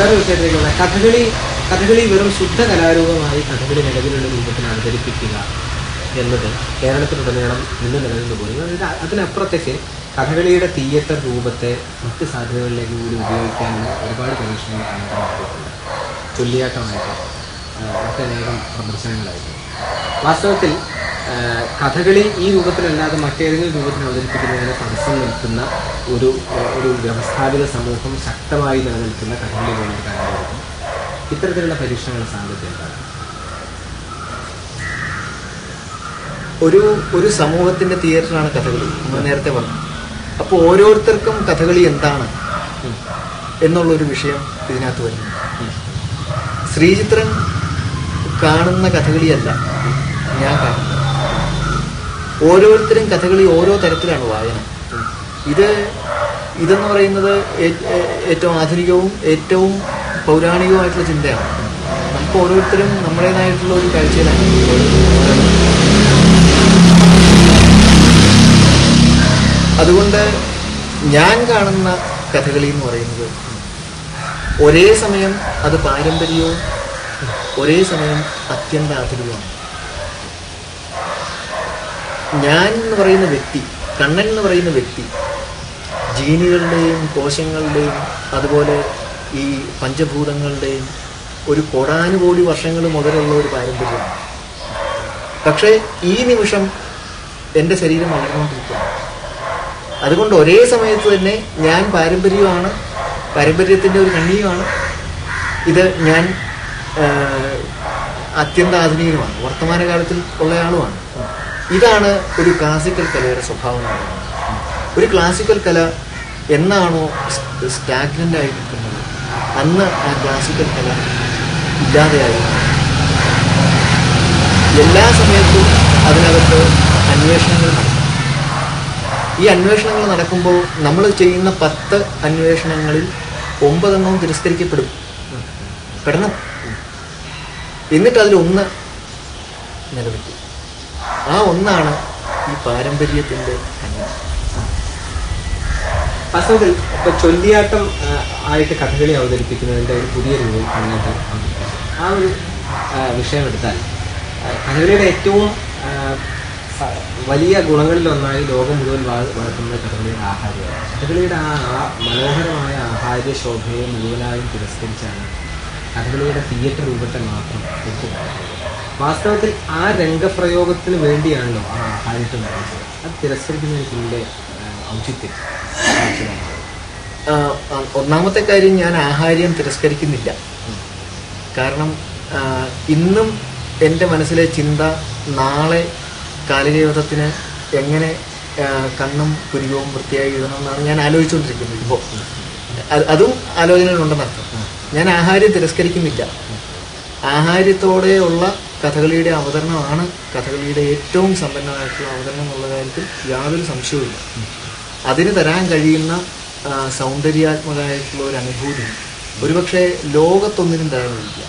വേറെ വിഷയത്തിലേക്ക് വന്നാൽ കഥകളി കഥകളി വെറും ശുദ്ധ കലാരൂപമായി കഥകളി നിലവിലുള്ള രൂപത്തിൽ അവതരിപ്പിക്കുക എന്നത് കേരളത്തിലുടനീളം ഇന്ന് നിലനിന്ന് പോയി അതായത് അതിനപ്പുറത്തേക്ക് കഥകളിയുടെ തിയേറ്റർ രൂപത്തെ മറ്റ് സാധ്യതകളിലേക്ക് കൂടി ഉപയോഗിക്കാനുള്ള ഒരുപാട് പരീക്ഷണങ്ങൾ കാണാൻ നടത്തിയിട്ടുണ്ട് ചൊല്ലിയാട്ടമായിട്ട് ആ, മറ്റനേകം പ്രദർശനങ്ങളായിട്ട് വാസ്തവത്തിൽ ആ, കഥകളി ഈ രൂപത്തിലല്ലാതെ മറ്റേതെങ്കിലും രൂപത്തിൽ അവതരിപ്പിക്കുന്നതിന് തടസ്സം നിൽക്കുന്ന ഒരു ഒരു വ്യവസ്ഥാപിത സമൂഹം ശക്തമായി നിലനിൽക്കുന്ന കഥകളി പോലൊരു കാര്യമായിരുന്നു ഇത്തരത്തിലുള്ള പരീക്ഷണങ്ങളുടെ സാധ്യത എന്താണ് ഒരു ഒരു സമൂഹത്തിന്റെ തിയേറ്ററാണ് കഥകളി നമ്മൾ നേരത്തെ പറഞ്ഞു അപ്പോൾ ഓരോരുത്തർക്കും കഥകളി എന്താണ് എന്നുള്ളൊരു വിഷയം ഇതിനകത്ത് വരുന്നു ശ്രീചിത്രൻ കാണുന്ന കഥകളിയല്ല ഞാൻ കാണുന്നത് ഓരോരുത്തരും കഥകളി ഓരോ തരത്തിലാണ് വായന ഇത് ഇതെന്ന് പറയുന്നത് ഏ- ഏ- ഏറ്റവും ആധുനികവും ഏറ്റവും പൗരാണികവുമായിട്ടുള്ള ചിന്തയാണ് നമുക്ക് ഓരോരുത്തരും നമ്മുടേതായിട്ടുള്ള ഒരു കാഴ്ചയിലാണ് അതുകൊണ്ട് ഞാൻ കാണുന്ന കഥകളി എന്ന് പറയുന്നത് ഒരേ സമയം അത് പാരമ്പര്യവും ഒരേ സമയം അത്യന്ത ആധുനികമാണ് ഞാൻ എന്ന് പറയുന്ന വ്യക്തി കണ്ണൻ എന്ന് പറയുന്ന വ്യക്തി ജീനുകളുടെയും കോശങ്ങളുടെയും അതുപോലെ ഈ പഞ്ചഭൂതങ്ങളുടെയും ഒരു കോടാനുകോടി വർഷങ്ങൾ മുതലുള്ള ഒരു പാരമ്പര്യമാണ് പക്ഷേ ഈ നിമിഷം എൻ്റെ ശരീരം വളർന്നുകൊണ്ടിരിക്കുകയാണ് അതുകൊണ്ട് ഒരേ സമയത്ത് തന്നെ ഞാൻ പാരമ്പര്യമാണ് പാരമ്പര്യത്തിൻ്റെ ഒരു കണ്ണിയുമാണ് ഇത് ഞാൻ ആ, അത്യന്താധുനികനുമാണ് വർത്തമാനകാലത്തിൽ ഉള്ളയാളുമാണ് ഇതാണ് ഒരു ക്ലാസിക്കൽ കലയുടെ സ്വഭാവം എന്ന് പറയുന്നത് ഒരു ക്ലാസിക്കൽ കല എന്നാണോ സ്റ്റാഗ്നൻ്റ് ആയി നിൽക്കുന്നത് അന്ന് ആ ക്ലാസിക്കൽ കല ഇല്ലാതെയായി എല്ലാ സമയത്തും അതിനകത്ത് അന്വേഷണങ്ങൾ നടക്കും ഈ അന്വേഷണങ്ങൾ നടക്കുമ്പോൾ നമ്മൾ ചെയ്യുന്ന പത്ത് അന്വേഷണങ്ങളിൽ ഒമ്പതെണ്ണവും തിരസ്കരിക്കപ്പെടും പെടണം എന്നിട്ട് അതിലൊന്ന് നിലനിൽക്കും ആ ഒന്നാണ് ഈ പാരമ്പര്യത്തിൻ്റെ കണ്ണി വാസ്തവത്തിൽ ഇപ്പൊ ചൊല്ലിയാട്ടം ആ, ആയിട്ട് കഥകളി അവതരിപ്പിക്കുന്നതിന്റെ ഒരു പുതിയ രൂപം കണ്ണേട്ടൻ അവതരിപ്പിച്ചു ആ ഒരു ആ, വിഷയം എടുത്താൽ ആ, കഥകളിയുടെ ഏറ്റവും ആ, സ- വലിയ ഗുണങ്ങളിലൊന്നായി ലോകം മുഴുവൻ വാ- വളർത്തുന്നത് കഥകളിയുടെ ആഹാരമാണ് കഥകളിയുടെ ആ ആ മനോഹരമായ ആഹാര്യ ശോഭയെ മുഴുവനായും തിരസ്കരിച്ചാണ് കഥകളിയുടെ തിയേറ്റർ രൂപത്തെ മാത്രം എടുത്തുകാട്ടുന്നത് വാസ്തവത്തിൽ ആ രംഗപ്രയോഗത്തിന് വേണ്ടിയാണല്ലോ ആ ആഹാരത്തെ നിർമ്മിച്ചത് അത് തിരസ്കരിക്കുന്നതിന് പിന്നിലെ ആ, ഔചിത്യം മനസ്സിലാക്കുന്നത് ആ, ആ, ഒന്നാമത്തെ കാര്യം ഞാൻ ആഹാര്യം തിരസ്കരിക്കുന്നില്ല കാരണം ആ, ഇന്നും എൻ്റെ മനസ്സിലെ ചിന്ത നാളെ കാലികയുദ്ധത്തിന് എങ്ങനെ ആ, കണ്ണും പുരികവും വൃത്തിയായി എഴുതണമെന്നാണ് ഞാൻ ആലോചിച്ചുകൊണ്ടിരിക്കുന്നത് ഇപ്പോൾ അതും ആലോചനയിലുണ്ടെന്നർത്ഥം ഞാൻ ആഹാര്യം തിരസ്കരിക്കുന്നില്ല ആഹാര്യത്തോടെയുള്ള കഥകളിയുടെ അവതരണമാണ് കഥകളിയുടെ ഏറ്റവും സമ്പന്നമായിട്ടുള്ള അവതരണം എന്നുള്ള കാര്യത്തിൽ യാതൊരു സംശയവുമില്ല അതിന് തരാൻ കഴിയുന്ന ആ, സൗന്ദര്യാത്മകമായിട്ടുള്ള ഒരു അനുഭൂതി ഒരുപക്ഷെ ലോകത്തൊന്നിനും തരാനില്ല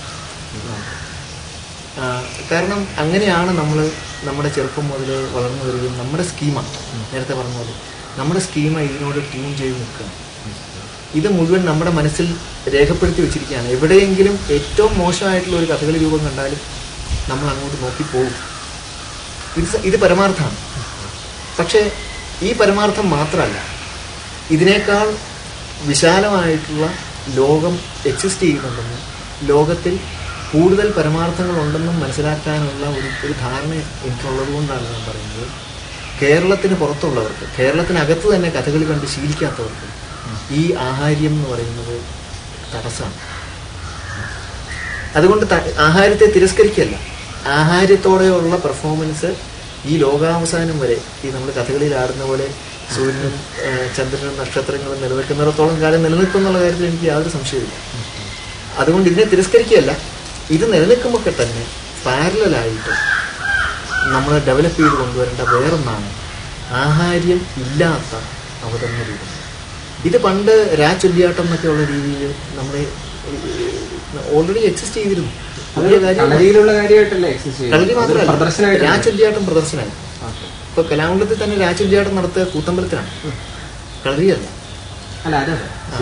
ആ, കാരണം അങ്ങനെയാണ് നമ്മൾ നമ്മുടെ ചെറുപ്പം മുതൽ വളർന്നു വരികയും നമ്മുടെ സ്കീമ നേരത്തെ പറഞ്ഞ പോലെ നമ്മുടെ സ്കീമ ഇതിനോട് ട്യൂൺ ചെയ്ത് നിൽക്കുകയാണ് ഇത് മുഴുവൻ നമ്മുടെ മനസ്സിൽ രേഖപ്പെടുത്തി വെച്ചിരിക്കുകയാണ് എവിടെയെങ്കിലും ഏറ്റവും മോശമായിട്ടുള്ള ഒരു കഥകളി രൂപം കണ്ടാലും നമ്മൾ അങ്ങോട്ട് നോക്കി പോകും ഇത് സ- ഇത് പരമാർത്ഥമാണ് പക്ഷേ ഈ പരമാർത്ഥം മാത്രമല്ല ഇതിനേക്കാൾ വിശാലമായിട്ടുള്ള ലോകം എക്സിസ്റ്റ് ചെയ്യുന്നുണ്ടെന്നും ലോകത്തിൽ കൂടുതൽ പരമാർത്ഥങ്ങളുണ്ടെന്നും മനസ്സിലാക്കാനുള്ള ഒരു ഒരു ധാരണ എനിക്കുള്ളത് കൊണ്ടാണ് ഞാൻ പറയുന്നത് കേരളത്തിന് പുറത്തുള്ളവർക്ക് കേരളത്തിനകത്ത് തന്നെ കഥകളി കണ്ട് ശീലിക്കാത്തവർക്ക് ഈ ആഹാര്യം എന്ന് പറയുന്നത് തടസ്സമാണ് അതുകൊണ്ട് ത- ആഹാരത്തെ തിരസ്കരിക്കല്ല ആഹാര്യത്തോടെയുള്ള പെർഫോമൻസ് ഈ ലോകാവസാനം വരെ ഈ നമ്മൾ കഥകളിയിൽ ആടുന്ന പോലെ സൂര്യനും ആ, ചന്ദ്രനും നക്ഷത്രങ്ങളും നിലനിൽക്കുന്നിടത്തോളം കാലം നിലനിൽക്കും എന്നുള്ള കാര്യത്തിൽ എനിക്ക് യാതൊരു സംശയമില്ല അതുകൊണ്ട് ഇതിനെ തിരസ്കരിക്കുകയല്ല ഇത് നിലനിൽക്കുമ്പോൾ തന്നെ പാരലായിട്ട് നമ്മൾ ഡെവലപ്പ് ചെയ്ത് കൊണ്ടുവരേണ്ട വേറൊന്നാണ് ആഹാര്യം ഇല്ലാത്ത അവതരണ രൂപം ഇത് പണ്ട് രാച്ചൊല്ലിയാട്ടം എന്നൊക്കെയുള്ള രീതിയിൽ നമ്മുടെ ഓൾറെഡി എക്സിസ്റ്റ് ചെയ്തിരുന്നു പുതിയ കാര്യം കളരിയിലുള്ള കാര്യമായിട്ടല്ല എക്സസൈസ് കളരി ചെയ്യുന്നത് അതൊരു മാത്രമല്ല പ്രദർശനമായിട്ട് രാച്ചൊല്ലിയാട്ടം പ്രദർശനമായി ഇപ്പൊ കലാമണ്ഡലത്തിൽ തന്നെ രാച്ചൊല്ലിയാട്ടം നടത്തുക കൂത്തമ്പലത്തിലാണ് കളരിയല്ല അല്ല അതെ ശരിയാണ്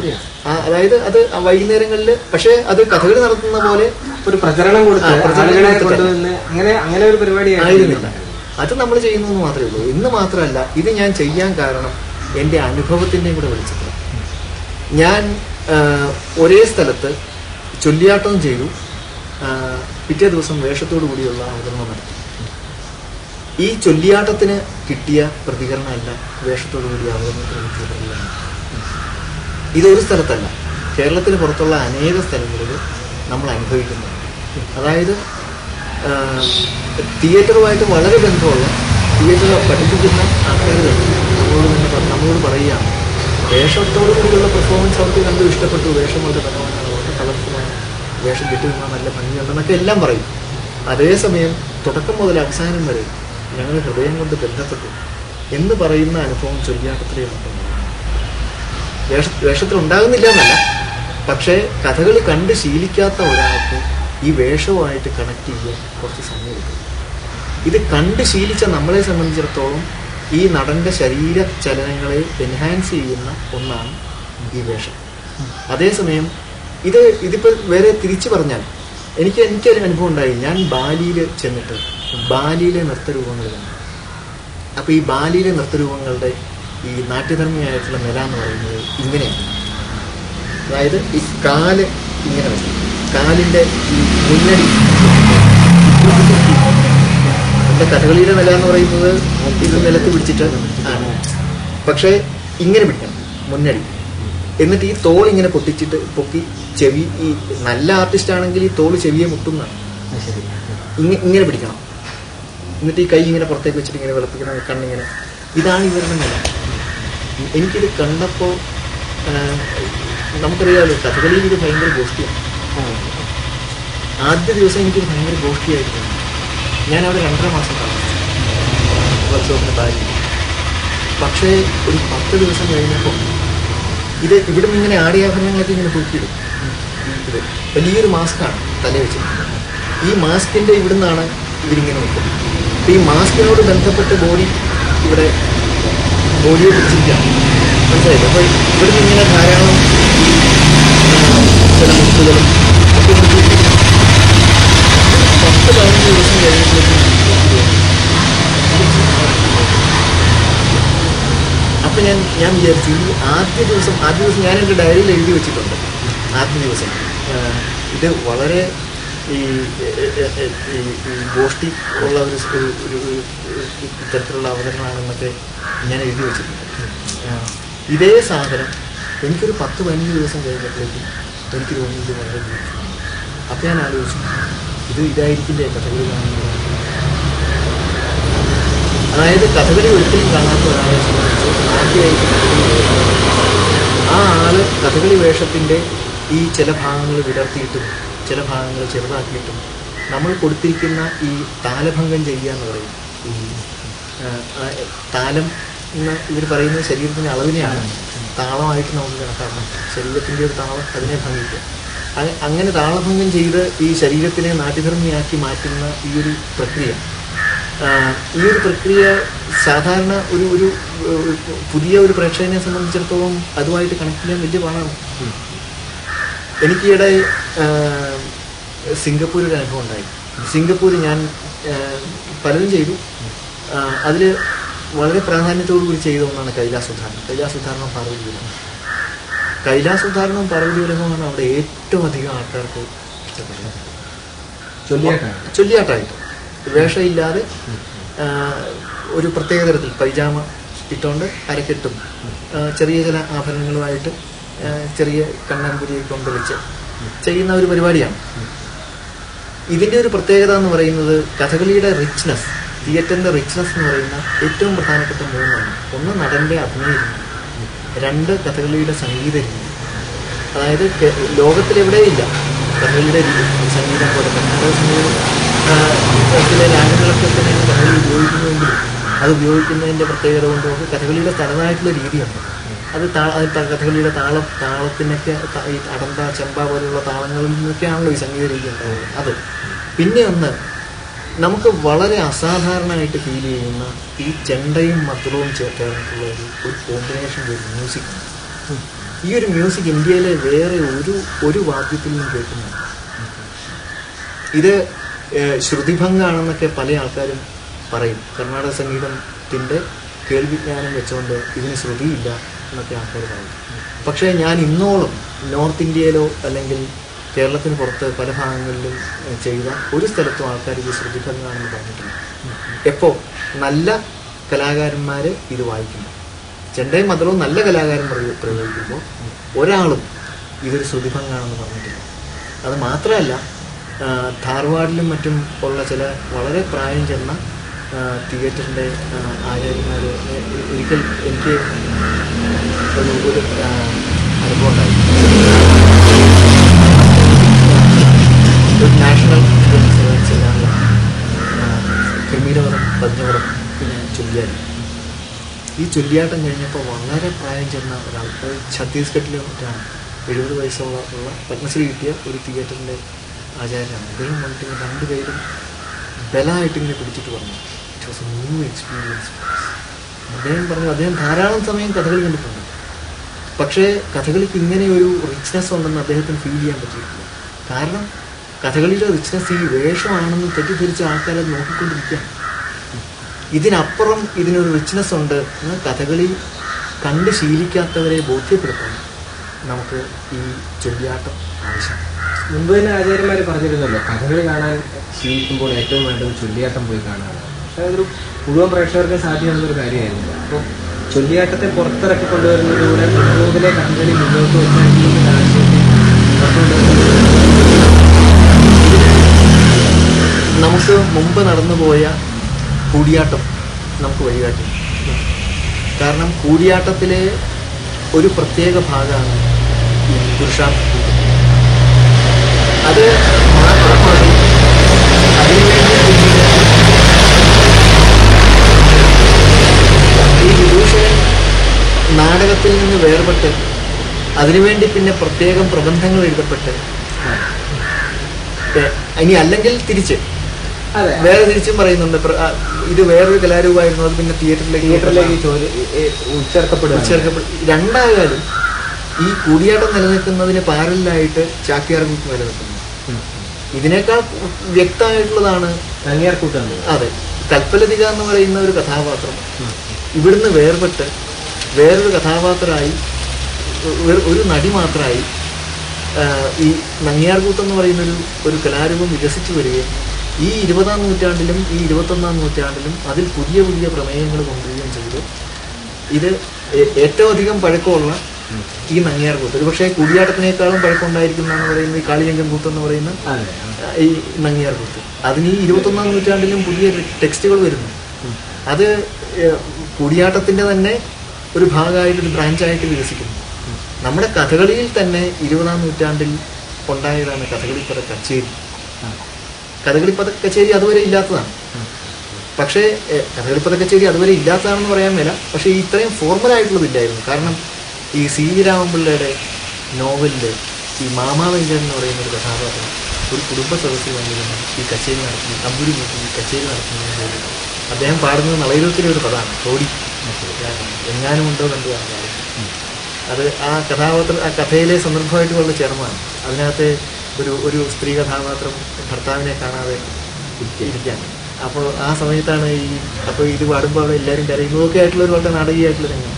ആ, അതായത് അത് വൈകുന്നേരങ്ങളിൽ പക്ഷേ അത് കഥകളി നടത്തുന്ന പോലെ ഒരു പ്രചരണം കൊടുത്ത് ആ, പ്രചരണം ആളുകളെ കൊടുത്തിട്ട്. കൊണ്ടുവന്ന് അങ്ങനെ അങ്ങനെ ഒരു പരിപാടി ആയിരുന്നില്ല അത് നമ്മൾ ചെയ്യുന്നതെന്ന് മാത്രമേ ഉള്ളൂ ഇന്ന് മാത്രമല്ല ഇത് ഞാൻ ചെയ്യാൻ കാരണം എൻ്റെ അനുഭവത്തിൻ്റെയും കൂടെ വെളിച്ചത്തിൽ ഞാൻ ആ, ഒരേ സ്ഥലത്ത് ചൊല്ലിയാട്ടവും ചെയ്തു ആ, പിറ്റേ ദിവസം വേഷത്തോടു കൂടിയുള്ള അവതരണം നടത്തി ഈ ചൊല്ലിയാട്ടത്തിന് കിട്ടിയ പ്രതികരണമല്ല വേഷത്തോടു കൂടിയ അവതരണത്തിന് കിട്ടിയ പ്രതികരണം ഇതൊരു സ്ഥലത്തല്ല കേരളത്തിന് പുറത്തുള്ള അനേക സ്ഥലങ്ങളിൽ നമ്മൾ അനുഭവിക്കുന്നു അതായത് ആ, തിയേറ്ററുമായിട്ട് വളരെ ബന്ധമുള്ള തിയേറ്റർ പഠിപ്പിക്കുന്ന ആൾക്കാർ തന്നെ നമ്മളോട് തന്നെ പറ- നമ്മളോട് പറയുകയാണ് വേഷത്തോടു കൂടിയുള്ള പെർഫോമൻസ് അവർക്ക് കണ്ടു ഇഷ്ടപ്പെട്ടു വേഷം വളരെ മനോഹരമാണ് വളരെ കളർഫുള്ളാണ് വേഷം കിട്ടുന്ന നല്ല ഭംഗിയുണ്ടെന്നൊക്കെ എല്ലാം പറയും അതേസമയം തുടക്കം മുതൽ അവസാനം വരെ ഞങ്ങൾ ഹൃദയം കൊണ്ട് ബന്ധപ്പെട്ടു എന്ന് പറയുന്ന അനുഭവം ചൊല്ലിയാട്ടത്തിലേ നമുക്കുണ്ടാകും വേഷ വേഷത്തിൽ ഉണ്ടാകുന്നില്ല എന്നല്ല പക്ഷേ കഥകളി കണ്ട് ശീലിക്കാത്ത ഒരാൾക്ക് ഈ വേഷവുമായിട്ട് കണക്ട് ചെയ്യാൻ കുറച്ച് സമയം എടുക്കും ഇത് കണ്ട് ശീലിച്ച നമ്മളെ സംബന്ധിച്ചിടത്തോളം ഈ നടന്റെ ശരീര ചലനങ്ങളെ എൻഹാൻസ് ചെയ്യുന്ന ഒന്നാണ് ഈ വേഷം അതേസമയം ഇത് ഇതിപ്പോൾ വേറെ തിരിച്ചു പറഞ്ഞാൽ എനിക്ക് എനിക്കൊരു അനുഭവം ഉണ്ടായി ഞാൻ ബാലിയിൽ ചെന്നിട്ട് ബാലിയിലെ നൃത്തരൂപങ്ങൾ കണ്ടു അപ്പോൾ ഈ ബാലിയിലെ നൃത്തരൂപങ്ങളുടെ ഈ നാട്യധർമ്മിയായിട്ടുള്ള നില എന്ന് പറയുന്നത് ഇങ്ങനെയാണ് അതായത് ഈ കാല് ഇങ്ങനെ വെക്കും കാലിൻ്റെ ഈ മുന്നടി എൻ്റെ കഥകളിയുടെ നില എന്ന് പറയുന്നത് ഇത് നിലത്ത് പിടിച്ചിട്ട് ആണ് പക്ഷേ ഇങ്ങനെ പിടിക്കണം മുന്നടി എന്നിട്ട് ഈ തോൾ ഇങ്ങനെ പൊട്ടിച്ചിട്ട് പൊക്കി ചെവി ഈ നല്ല ആർട്ടിസ്റ്റ് ആണെങ്കിൽ ഈ തോള് ചെവിയെ മുട്ടുന്നതാണ് ശരി ഇങ്ങ- ഇങ്ങനെ പിടിക്കണം എന്നിട്ട് ഈ കൈ ഇങ്ങനെ പുറത്തേക്ക് വെച്ചിട്ട് ഇങ്ങനെ വിളപ്പിക്കണം കണ്ണിങ്ങനെ ഇതാണ് ഇവരുടെ നില എനിക്കിത് കണ്ടപ്പോൾ നമുക്കറിയാമല്ലോ കഥകളിയിൽ ഇത് ഭയങ്കര ഗോഷ്ടിയാണ് ആദ്യ ദിവസം എനിക്കിത് ഭയങ്കര ഗോഷ്ടിയായിരുന്നു ഞാൻ അവിടെ രണ്ടര മാസം താമസിച്ചു വർക്ക്ഷോപ്പിന് ബാരി പക്ഷേ ഒരു പത്ത് ദിവസം കഴിഞ്ഞപ്പോൾ ഇത് ഇവിടെ നിന്ന് ഇങ്ങനെ ആടിയാഭരണങ്ങളൊക്കെ ഇങ്ങനെ തൂക്കിയിടും ഇത് വലിയൊരു മാസ്കാണ് തല വെച്ചിട്ട് ഈ മാസ്കിന്റെ ഇവിടുന്നാണ് ഇവരിങ്ങനെ നിൽക്കുന്നത് അപ്പൊ ഈ മാസ്കിനോട് ബന്ധപ്പെട്ട് ബോഡി ഇവിടെ ബോഡിയെ പിടിച്ചിരിക്കുകയാണ് മനസ്സിലായില്ലേ അപ്പോൾ ഇവിടെ നിന്ന് ഇങ്ങനെ ധാരാളം ഈ, ആ, ചില മുത്തുകളും ഒക്കെ ഇങ്ങനെ തൂക്കിയിടും. പത്ത് പതിനഞ്ച് ദിവസം കഴിഞ്ഞപ്പോഴേക്കും അപ്പൊ ഞാൻ ഞാൻ വിചാരിച്ചു ഈ ആദ്യ ദിവസം ആദ്യ ദിവസം ഞാൻ എൻ്റെ ഡയറിയിൽ എഴുതി വെച്ചിട്ടുണ്ട് ആദ്യ ദിവസം ആഹ് ഇത് വളരെ ഈ എ- എ- എ- ഈ ഈ ഗോഷ്ടി ഉള്ള ഒരു സ് ഒരു ഒരു ഒരു ഇത്തരത്തിലുള്ള അവതരണമാണെന്നൊക്കെ ഞാൻ എഴുതി വെച്ചിട്ടുണ്ട് ആഹ് ഇതേ സാധനം എനിക്കൊരു പത്ത് പതിനഞ്ച് ദിവസം കഴിഞ്ഞപ്പോഴേക്കും എനിക്ക് തോന്നി ഇത് വളരെ ജീവിച്ചു അപ്പം ഞാൻ ആലോചിച്ചു ഇത് ഇതായിരിക്കില്ലേ കഥകളി കാണുന്നത് അതായത് കഥകളി ഒരിക്കലും കാണാത്ത ഒരാളെ സംബന്ധിച്ച് ആദ്യമായിട്ട് കഥകളി കാണുന്നത്. ആ ആള് കഥകളി വേഷത്തിന്റെ ഈ ചില ഭാഗങ്ങൾ വിടർത്തിയിട്ടും ചില ഭാഗങ്ങൾ ചെറുതാക്കിയിട്ടും നമ്മൾ കൊടുത്തിരിക്കുന്ന ഈ താലഭംഗം ചെയ്യുക എന്ന് പറയും ഈ ആ, ആ, താലം എന്ന് ഇവർ പറയുന്നത് ശരീരത്തിൻ്റെ അളവിനെയാണ് താളമായിട്ട് നമുക്ക് കണക്കാക്കണം ശരീരത്തിൻ്റെ ഒരു താളം അതിനെ ഭംഗിക്കുക അ- അങ്ങനെ താളഭംഗം ചെയ്ത് ഈ ശരീരത്തിനെ നാട്യധർമ്മിയാക്കി മാറ്റുന്ന ഈ ഒരു പ്രക്രിയ ആ, ഈ ഒരു പ്രക്രിയ സാധാരണ ഒരു ഒരു ഒരു പുതിയ ഒരു പ്രേക്ഷകനെ സംബന്ധിച്ചിടത്തോളം അതുമായിട്ട് കണക്ട് ചെയ്യാൻ വലിയ പാടാണ് എനിക്കിടെ സിംഗപ്പൂർ ഒരു അനുഭവം ഉണ്ടായി സിംഗപ്പൂർ ഞാൻ ആ, പലതും ചെയ്തു അതിൽ വളരെ പ്രാധാന്യത്തോടു കൂടി ചെയ്ത ഒന്നാണ് കൈലാസ് ഉദ്ധാരണം കൈലാസ് ഉദ്ധാരണം പാർവതി വിലഹം കൈലാസ് ഉദ്ധാരണം പാർവതി വിലഹമാണ് അവിടെ ഏറ്റവും അധികം ആൾക്കാർക്ക് ഇഷ്ടപ്പെട്ടത് ചൊല്ലിയാട്ടാണ് ചൊല്ലിയാട്ടായിട്ട് വേഷമില്ലാതെ ആ, ഒരു പ്രത്യേക തരത്തിൽ പൈജാമ ഇട്ടുകൊണ്ട് അരക്കെട്ടും ആ, ചെറിയ ചില ആഭരണങ്ങളുമായിട്ട് ആ, ചെറിയ കണ്ണാൻപുരിയൊക്കെ കൊണ്ട് വെച്ച് ചെയ്യുന്ന ഒരു പരിപാടിയാണ് ഇതിൻ്റെ ഒരു പ്രത്യേകത എന്ന് പറയുന്നത് കഥകളിയുടെ റിച്ച്നെസ് തിയേറ്ററിൻ്റെ റിച്ച്നെസ് എന്ന് പറയുന്ന ഏറ്റവും പ്രധാനപ്പെട്ട മൂന്നാണ് ഒന്ന് നടൻ്റെ അഭിനയം രണ്ട് കഥകളിയുടെ സംഗീത രീതി അതായത് കെ- ലോകത്തിലെവിടെയില്ല കഥകളിയുടെ രീതി- സംഗീതം പോലെ കർണാടക സംഗീതം ആ, ചില രാജ്യങ്ങളൊക്കെ തന്നെയാണ് കഥകളി ഉപയോഗിക്കുന്നതെങ്കിലും അത് ഉപയോഗിക്കുന്നതിൻ്റെ പ്രത്യേകത കൊണ്ട് നമുക്ക് കഥകളിയുടെ തനതായിട്ടുള്ള രീതിയുണ്ട് അത് താ അത് ത- കഥകളിയുടെ താളം താളത്തിനൊക്കെ ത- ഈ അടന്ത ചെമ്പ പോലുള്ള താളങ്ങളിൽ നിന്നൊക്കെയാണല്ലോ ഈ സംഗീത രീതി ഉണ്ടാവുന്നത് അത് പിന്നെ ഒന്ന് നമുക്ക് വളരെ അസാധാരണമായിട്ട് ഫീൽ ചെയ്യുന്ന ഈ ചെണ്ടയും മദ്രവും ചേർന്നിട്ടുള്ള ഒരു ഒരു കോമ്പിനേഷൻ ഒരു മ്യൂസിക് ഈ ഒരു മ്യൂസിക് ഇന്ത്യയിലെ വേറെ ഒരു ഒരു വാദ്യത്തിൽ നിന്നും കേൾക്കുന്നില്ല ഇത് ഏഹ്, ശ്രുതിഭംഗാണെന്നൊക്കെ പല ആൾക്കാരും പറയും കർണാടക സംഗീതത്തിൻ്റെ കേൾവിജ്ഞാനം വെച്ചുകൊണ്ട് ഇതിന് ശ്രുതിയില്ല എന്നൊക്കെ ആൾക്കാർ പറയും പക്ഷേ ഞാൻ ഇന്നോളം നോർത്ത് ഇന്ത്യയിലോ അല്ലെങ്കിൽ കേരളത്തിന് പുറത്ത് പല ഭാഗങ്ങളിലും ഏഹ്, ചെയ്ത ഒരു സ്ഥലത്തും ആൾക്കാർ ഇത് ശ്രുതിഭംഗാണെന്ന് പറഞ്ഞിട്ടില്ല എപ്പോ നല്ല കലാകാരന്മാർ ഇത് വായിക്കുന്നു ചെണ്ടയും മദ്രവും നല്ല കലാകാരൻ പ്രയോ- പ്രയോഗിക്കുമ്പോൾ ഒരാളും ഇതൊരു ശ്രുതിഭംഗാണെന്ന് പറഞ്ഞിട്ടില്ല അത് മാത്രമല്ല ആ, ധാർവാഡിലും മറ്റും ഉള്ള ചില വളരെ പ്രായം ചെന്ന ആ, തിയേറ്ററിൻ്റെ ആചാര്യന്മാർ ഒരിക്കൽ എനിക്ക് ഒരു ഒരു ആ, അനുഭവം ഉണ്ടായി ഒരു നാഷണൽ ചെയ്യാനുള്ള ക്രിമീരവരം പതിഞ്ഞവരം പിന്നെ ചൊല്ലിയായിരുന്നു ഈ ചൊല്ലിയാട്ടം കഴിഞ്ഞപ്പോൾ വളരെ പ്രായം ചെന്ന ഒരാൾ അത് ഛത്തീസ്ഗഡിലെ മറ്റാണ് എഴുപത് വയസ്സുള്ള ഉള്ള പത്മശ്രീ കിട്ടിയ ഒരു തിയേറ്ററിൻ്റെ ആചാര്യനാണ് അദ്ദേഹം വന്നിട്ട് ഇങ്ങനെ രണ്ടുപേരും ബലമായിട്ട് ഇങ്ങനെ പിടിച്ചിട്ട് പറഞ്ഞു it was a new experience അദ്ദേഹം പറഞ്ഞു അദ്ദേഹം ധാരാളം സമയം കഥകളി കണ്ടിട്ടുണ്ട് പക്ഷേ കഥകളിക്ക് ഇങ്ങനെ ഒരു റിച്ച്നെസ് ഉണ്ടെന്ന് അദ്ദേഹത്തിന് ഫീൽ ചെയ്യാൻ പറ്റിയിട്ടില്ല കാരണം കഥകളിയുടെ റിച്ച്നെസ് ഈ വേഷമാണെന്ന് തെറ്റിദ്ധരിച്ച ആൾക്കാരെ നോക്കിക്കൊണ്ടിരിക്കുകയാണ് ഇതിനപ്പുറം ഇതിനൊരു റിച്ച്നെസ് ഉണ്ട് എന്ന് കഥകളി കണ്ട് ശീലിക്കാത്തവരെ ബോധ്യപ്പെടുത്താൻ നമുക്ക് ഈ ചൊല്ലിയാട്ടം ആവശ്യം മുമ്പ് തന്നെ ആചാര്യന്മാർ പറഞ്ഞിരുന്നല്ലോ കഥകളി കാണാൻ ശീലിക്കുമ്പോൾ ഏറ്റവും വേണ്ടത് ചൊല്ലിയാട്ടം പോയി കാണാനാണ് പക്ഷേ അതൊരു മുഴുവൻ പ്രേക്ഷകർക്ക് സാധ്യമാകുന്നൊരു കാര്യമായിരുന്നില്ല അപ്പോൾ ചൊല്ലിയാട്ടത്തെ പുറത്തിറക്കി കൊണ്ടുവരുന്നതിലൂടെ മുന്നോട്ടിലെ കഥകളി മുന്നോട്ട് വെച്ചാൽ ആശയത്തെ നമുക്ക് മുമ്പ് നടന്നുപോയ കൂടിയാട്ടം നമുക്ക് വഴികാട്ടി കാരണം കൂടിയാട്ടത്തിലെ ഒരു പ്രത്യേക ഭാഗമാണ് ഈ പുരുഷാർത്ഥം അത് മാത്രമാണ് അതിനുവേണ്ടി പിന്നീട് ഈ വിദൂഷകൻ നാടകത്തിൽ നിന്ന് വേർപെട്ട് അതിനുവേണ്ടി പിന്നെ പ്രത്യേകം പ്രബന്ധങ്ങൾ എഴുതപ്പെട്ട് ഏ, ഇനി അല്ലെങ്കിൽ തിരിച്ച് അതെ വേറെ തിരിച്ചും പറയുന്നുണ്ട് പ്ര- ആ, ഇത് വേറൊരു കലാരൂപമായിരുന്നു അത് പിന്നെ തിയേറ്ററിലേക്ക് തിയേറ്ററിലേക്ക് ചോദ്യം ഉച്ചേർക്കപ്പെടുക ഉച്ചേർക്കപ്പെട്ടു രണ്ടായാലും ഈ കൂടിയാട്ടം നിലനിൽക്കുന്നതിന് പാരലായിട്ട് ചാക്യാർ കൂത്ത് നിലനിൽക്കുന്നു ഇതിനേക്കാൾ വ്യക്തമായിട്ടുള്ളതാണ് നങ്ങിയാർക്കൂട്ടാണ് അതെ കൽപ്പലതിക എന്ന് പറയുന്ന ഒരു കഥാപാത്രം ഇവിടുന്ന് വേർപെട്ട് വേറൊരു കഥാപാത്രമായി ഒരു- ഒരു നടി മാത്രമായി ആ, ഈ നങ്ങിയാർകൂത്ത് എന്ന് പറയുന്ന ഒരു ഒരു കലാരൂപം വികസിച്ചു വരികയും ഈ ഇരുപതാം നൂറ്റാണ്ടിലും ഈ ഇരുപത്തൊന്നാം നൂറ്റാണ്ടിലും അതിൽ പുതിയ പുതിയ പ്രമേയങ്ങൾ കൊണ്ടുവരികയും ചെയ്തു ഇത് ഏ- ഏറ്റവും അധികം പഴക്കമുള്ള ഈ നങ്ങിയാർകൂത്ത് ഒരു പക്ഷേ കൂടിയാട്ടത്തിനേക്കാളും പഴക്കമുണ്ടായിരിക്കുന്നതാണ് പറയുന്നത് ഈ കാളിയങ്കം കൂത്ത് എന്ന് പറയുന്ന അതെ ഈ നങ്ങിയാർ കൂത്ത് അതിന് ഈ ഇരുപത്തൊന്നാം നൂറ്റാണ്ടിലും പുതിയ ടെക്സ്റ്റുകൾ വരുന്നു അത് ഏഹ്, കൂടിയാട്ടത്തിന്റെ തന്നെ ഒരു ഭാഗമായിട്ട് ഒരു ബ്രാഞ്ചായിട്ട് വികസിക്കുന്നു നമ്മുടെ കഥകളിയിൽ തന്നെ ഇരുപതാം നൂറ്റാണ്ടിൽ ഉണ്ടായതാണ് കഥകളിപ്പത കച്ചേരി കഥകളിപ്പത കച്ചേരി അതുവരെ ഇല്ലാത്തതാണ് പക്ഷേ ഏഹ്, കഥകളിപ്പത കച്ചേരി അതുവരെ ഇല്ലാത്തതാണെന്ന് പറയാൻ മേല പക്ഷേ ഈ ഇത്രയും ഫോർമൽ ആയിട്ടുള്ളതില്ലായിരുന്നു കാരണം ഈ സി വി രാമപിള്ളയുടെ നോവലില് ഈ മാമാവെങ്കൻ എന്ന് പറയുന്ന ഒരു കഥാപാത്രം ഒരു കുടുംബ സദസ്സിൽ വന്നിരുന്നു ഈ കച്ചേരി നടത്തുന്നു തമ്പുരി കൂട്ടി ഈ കച്ചേരി നടത്തുന്നതിന് വേണ്ടി അദ്ദേഹം പാടുന്നത് നളയിരത്തിലെ ഒരു പദമാണ് തോടി എങ്ങാനും ഉണ്ടോ കണ്ടു കാണാൻ അത് ആ കഥാപാത്രം ആ കഥയിലെ സന്ദർഭമായിട്ട് വളരെ ചേർന്നതാണ് അതിനകത്ത് ഒരു ഒരു സ്ത്രീ കഥാപാത്രം ഭർത്താവിനെ കാണാതെ ഇരിക്കുകയാണ് അപ്പോൾ ആ സമയത്താണ് ഈ അപ്പോൾ ഇത് പാടുമ്പോൾ അവിടെ എല്ലാവരും കരയുന്നതൊക്കെ ആയിട്ടുള്ള ഒരു വളരെ നാടകീയമായിട്ടുള്ള രംഗം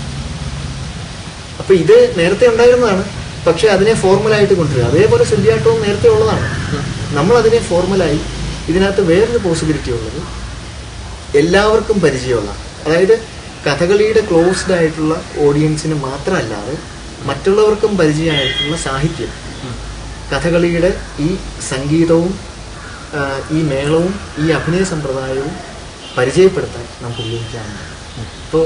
അപ്പൊ ഇത് നേരത്തെ ഉണ്ടായിരുന്നതാണ് പക്ഷെ അതിനെ ഫോർമലായിട്ട് കൊണ്ടുവരിക അതേപോലെ ശുദ്ധിയാട്ടവും നേരത്തെ ഉള്ളതാണ് നമ്മൾ അതിനെ ഫോർമലായി ഇതിനകത്ത് വേറൊരു പോസിബിലിറ്റി ഉള്ളത് എല്ലാവർക്കും പരിചയമുള്ള അതായത് കഥകളിയുടെ ക്ലോസ്ഡ് ആയിട്ടുള്ള ഓഡിയൻസിന് മാത്രമല്ലാതെ മറ്റുള്ളവർക്കും പരിചയമായിട്ടുള്ള സാഹിത്യം കഥകളിയുടെ ഈ സംഗീതവും ആ, ഈ മേളവും ഈ അഭിനയ സമ്പ്രദായവും പരിചയപ്പെടുത്താൻ നമുക്ക് ഉപയോഗിക്കാവുന്നതാണ് ഇപ്പോൾ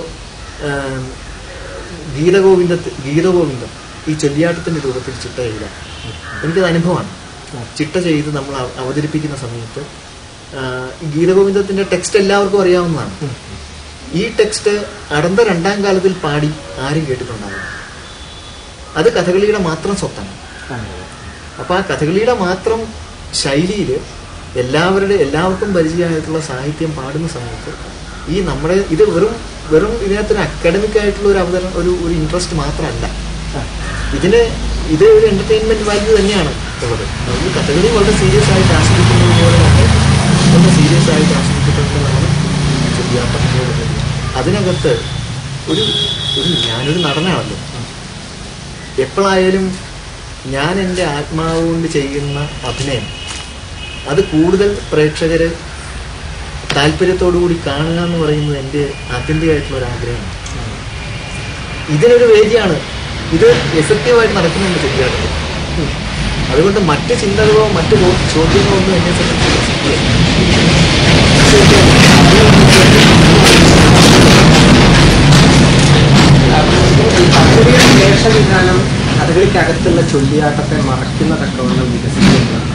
ഗീതഗോവിന്ദത്ത് ഗീതഗോവിന്ദം ഈ ചൊല്ലിയാട്ടത്തിന്റെ രൂപത്തിൽ ചിട്ട എഴുതാം എനിക്കത് അനുഭവമാണ് ചിട്ട ചെയ്ത് നമ്മൾ അവ- അവതരിപ്പിക്കുന്ന സമയത്ത് ആ, ഈ ഗീതഗോവിന്ദത്തിന്റെ ടെക്സ്റ്റ് എല്ലാവർക്കും അറിയാവുന്നതാണ് ഈ ടെക്സ്റ്റ് അടന്ത രണ്ടാം കാലത്തിൽ പാടി ആരും കേട്ടിട്ടുണ്ടാവില്ല അത് കഥകളിയുടെ മാത്രം സ്വത്താണ് അപ്പൊ ആ കഥകളിയുടെ മാത്രം ശൈലിയിൽ എല്ലാവരുടെ എല്ലാവർക്കും പരിചയമായിട്ടുള്ള സാഹിത്യം പാടുന്ന സമയത്ത് ഈ നമ്മുടെ ഇത് വെറും വെറും ഇതിനകത്തൊരു അക്കാഡമിക് ആയിട്ടുള്ള ഒരു അവതരണം ഒരു ഒരു ഇൻട്രസ്റ്റ് മാത്രമല്ല ഇതിന് ഇത് ഒരു എന്റർടൈൻമെന്റ് വാല്യൂ തന്നെയാണ് ഉള്ളത് നമുക്ക് കഥകളി വളരെ സീരിയസ് ആയിട്ട് ആസ്വദിക്കുന്നത് പോലെ തന്നെ വളരെ സീരിയസ് ആയിട്ട് ആസ്വദിക്കപ്പെടുന്നതാണ് ചുറ്റിയാട്ടം എന്ന് പറയുന്നത് അതിനകത്ത് ഒരു ഒരു ഞാനൊരു നടനാണല്ലോ എപ്പോഴായാലും ഞാൻ എൻ്റെ ആത്മാവ് കൊണ്ട് ചെയ്യുന്ന അഭിനയം അത് കൂടുതൽ പ്രേക്ഷകര് താല്പര്യത്തോടു കൂടി കാണുക എന്ന് പറയുന്നത് എൻ്റെ ആത്യന്തികമായിട്ടുള്ള ഒരു ആഗ്രഹമാണ് ഇതിനൊരു വേദിയാണ് ഇത് എഫക്റ്റീവായിട്ട് നടക്കുന്നുണ്ട് ശരിയായിട്ട് അതുകൊണ്ട് മറ്റ് ചിന്തകളോ മറ്റ് ചോ- ചോദ്യങ്ങളോ ഒന്നും എന്നെ സംബന്ധിച്ച് പ്രസക്തിയല്ല. ഈ കഥകളിയുടെ വേഷവിധാനം കഥകളിക്കകത്തുള്ള ചൊല്ലിയാട്ടത്തെ മറയ്ക്കുന്ന തക്കവണ്ണം വികസിക്കുന്നതാണ്